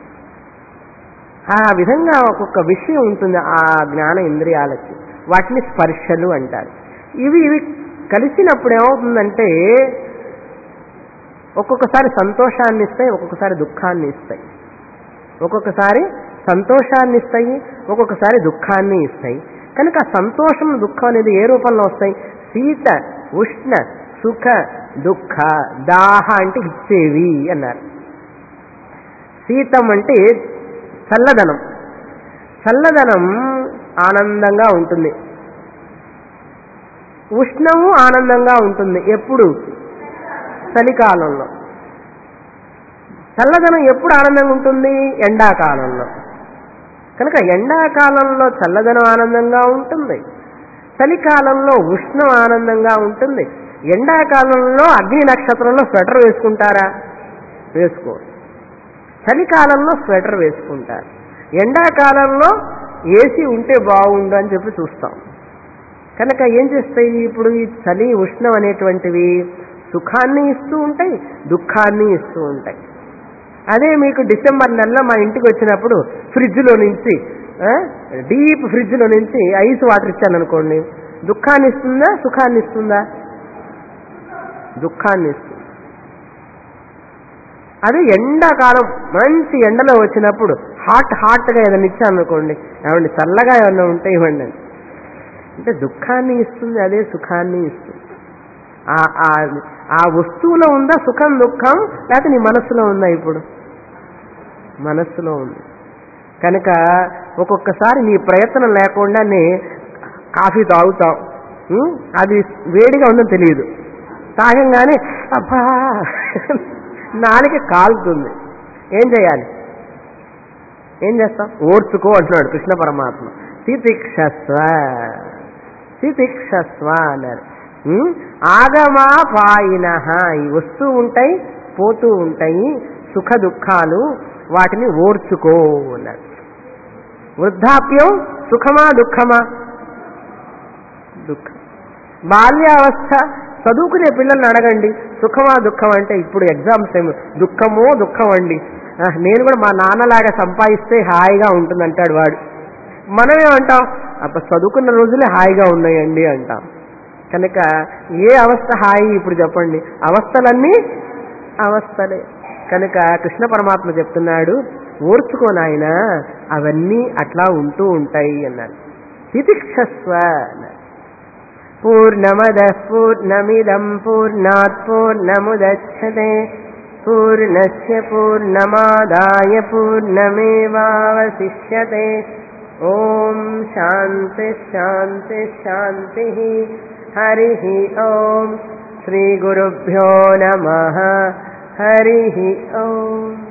ఆ విధంగా ఒక్కొక్క విషయం ఉంటుంది ఆ జ్ఞాన ఇంద్రియాలకి వాటిని స్పర్శలు అంటారు ఇవి ఇవి కలిసినప్పుడు ఏమవుతుందంటే ఒక్కొక్కసారి సంతోషాన్ని ఇస్తాయి ఒక్కొక్కసారి దుఃఖాన్ని ఇస్తాయి ఒక్కొక్కసారి సంతోషాన్ని ఇస్తాయి ఒక్కొక్కసారి దుఃఖాన్ని ఇస్తాయి కనుక ఆ సంతోషం దుఃఖం అనేది ఏ రూపంలో వస్తాయి శీత ఉష్ణ సుఖ దుఃఖ దాహ అంటే ఇచ్చేవి అన్నారు శీతం అంటే చల్లదనం చల్లదనం ఆనందంగా ఉంటుంది ఉష్ణము ఆనందంగా ఉంటుంది ఎప్పుడు చలికాలంలో చల్లదనం ఎప్పుడు ఆనందంగా ఉంటుంది ఎండాకాలంలో కనుక ఎండాకాలంలో చల్లదనం ఆనందంగా ఉంటుంది చలికాలంలో ఉష్ణం ఆనందంగా ఉంటుంది ఎండాకాలంలో అగ్ని నక్షత్రంలో స్వెటర్ వేసుకుంటారా వేసుకోరు చలికాలంలో స్వెటర్ వేసుకుంటారు ఎండాకాలంలో ఏసీ ఉంటే బాగుండు అని చెప్పి చూస్తాం కనుక ఏం చేస్తాయి ఇప్పుడు ఈ చలి ఉష్ణం అనేటువంటివి సుఖాన్ని ఇస్తూ ఉంటాయి దుఃఖాన్ని ఇస్తూ ఉంటాయి అదే మీకు డిసెంబర్ నెలలో మా ఇంటికి వచ్చినప్పుడు ఫ్రిడ్జ్లో నుంచి ఆ, డీప్ ఫ్రిడ్జ్లో నుంచి ఐస్ వాటర్ ఇచ్చాను అనుకోండి దుఃఖాన్ని ఇస్తుందా సుఖాన్ని ఇస్తుందా దుఃఖాన్ని ఇస్తుంది అదే ఎండాకాలం మంచి ఎండలో వచ్చినప్పుడు హాట్ హాట్గా ఏదైనా ఇచ్చాను అనుకోండి ఏమండి చల్లగా ఏమన్నా ఉంటే ఇవ్వండి అని. అంటే దుఃఖాన్ని ఇస్తుంది అదే సుఖాన్ని ఇస్తుంది ఆ- ఆ- ఆ వస్తువులో ఉందా సుఖం దుఃఖం లేకపోతే నీ మనస్సులో ఉందా ఇప్పుడు మనస్సులో ఉంది కనుక ఒక్కొక్కసారి నీ ప్రయత్నం లేకుండానే కాఫీ తాగుతాం ఉం? అది వేడిగా ఉందని తెలియదు తాగంగానే అబ్బా నాలుక కాలుతుంది ఏం చేయాలి ఏం చేస్తాం ఓర్చుకో అంటున్నాడు కృష్ణ పరమాత్మ తితిక్షస్వ తితిక్షస్వ అన్నారు ఉం? ఆగమా పాయిన ఈ వస్తూ ఉంటాయి పోతూ ఉంటాయి సుఖ దుఃఖాలు వాటిని ఓర్చుకో అన్నారు వృద్ధాప్యం సుఖమా దుఃఖమా దుఃఖం బాల్యావస్థ చదువుకునే పిల్లల్ని అడగండి సుఖమా దుఃఖం అంటే ఇప్పుడు ఎగ్జామ్స్ టైం దుఃఖమో దుఃఖం అండి ఆ, నేను కూడా మా నాన్నలాగా సంపాదిస్తే హాయిగా ఉంటుంది అంటాడు వాడు మనమేమంటాం అప్ప చదువుకున్న రోజులే హాయిగా ఉన్నాయండి అంటాం కనుక ఏ అవస్థ హాయి ఇప్పుడు చెప్పండి అవస్థలన్నీ అవస్థలే కనుక కృష్ణ పరమాత్మ చెప్తున్నాడు ఓర్చుకో నాయన అవన్నీ అట్లా ఉంటూ ఉంటాయి అన్నారు తితిక్షస్వ అన్నారు పూర్ణమద పూర్ణమిదం పూర్ణాత్ పూర్ణముదచ్చతే పూర్ణస్య పూర్ణమాదాయ పూర్ణమేవావశిష్యతే ఓం శాంతి శాంతి శాంతి హరి ఓం శ్రీ గురుభ్యో నమ హరి ఓం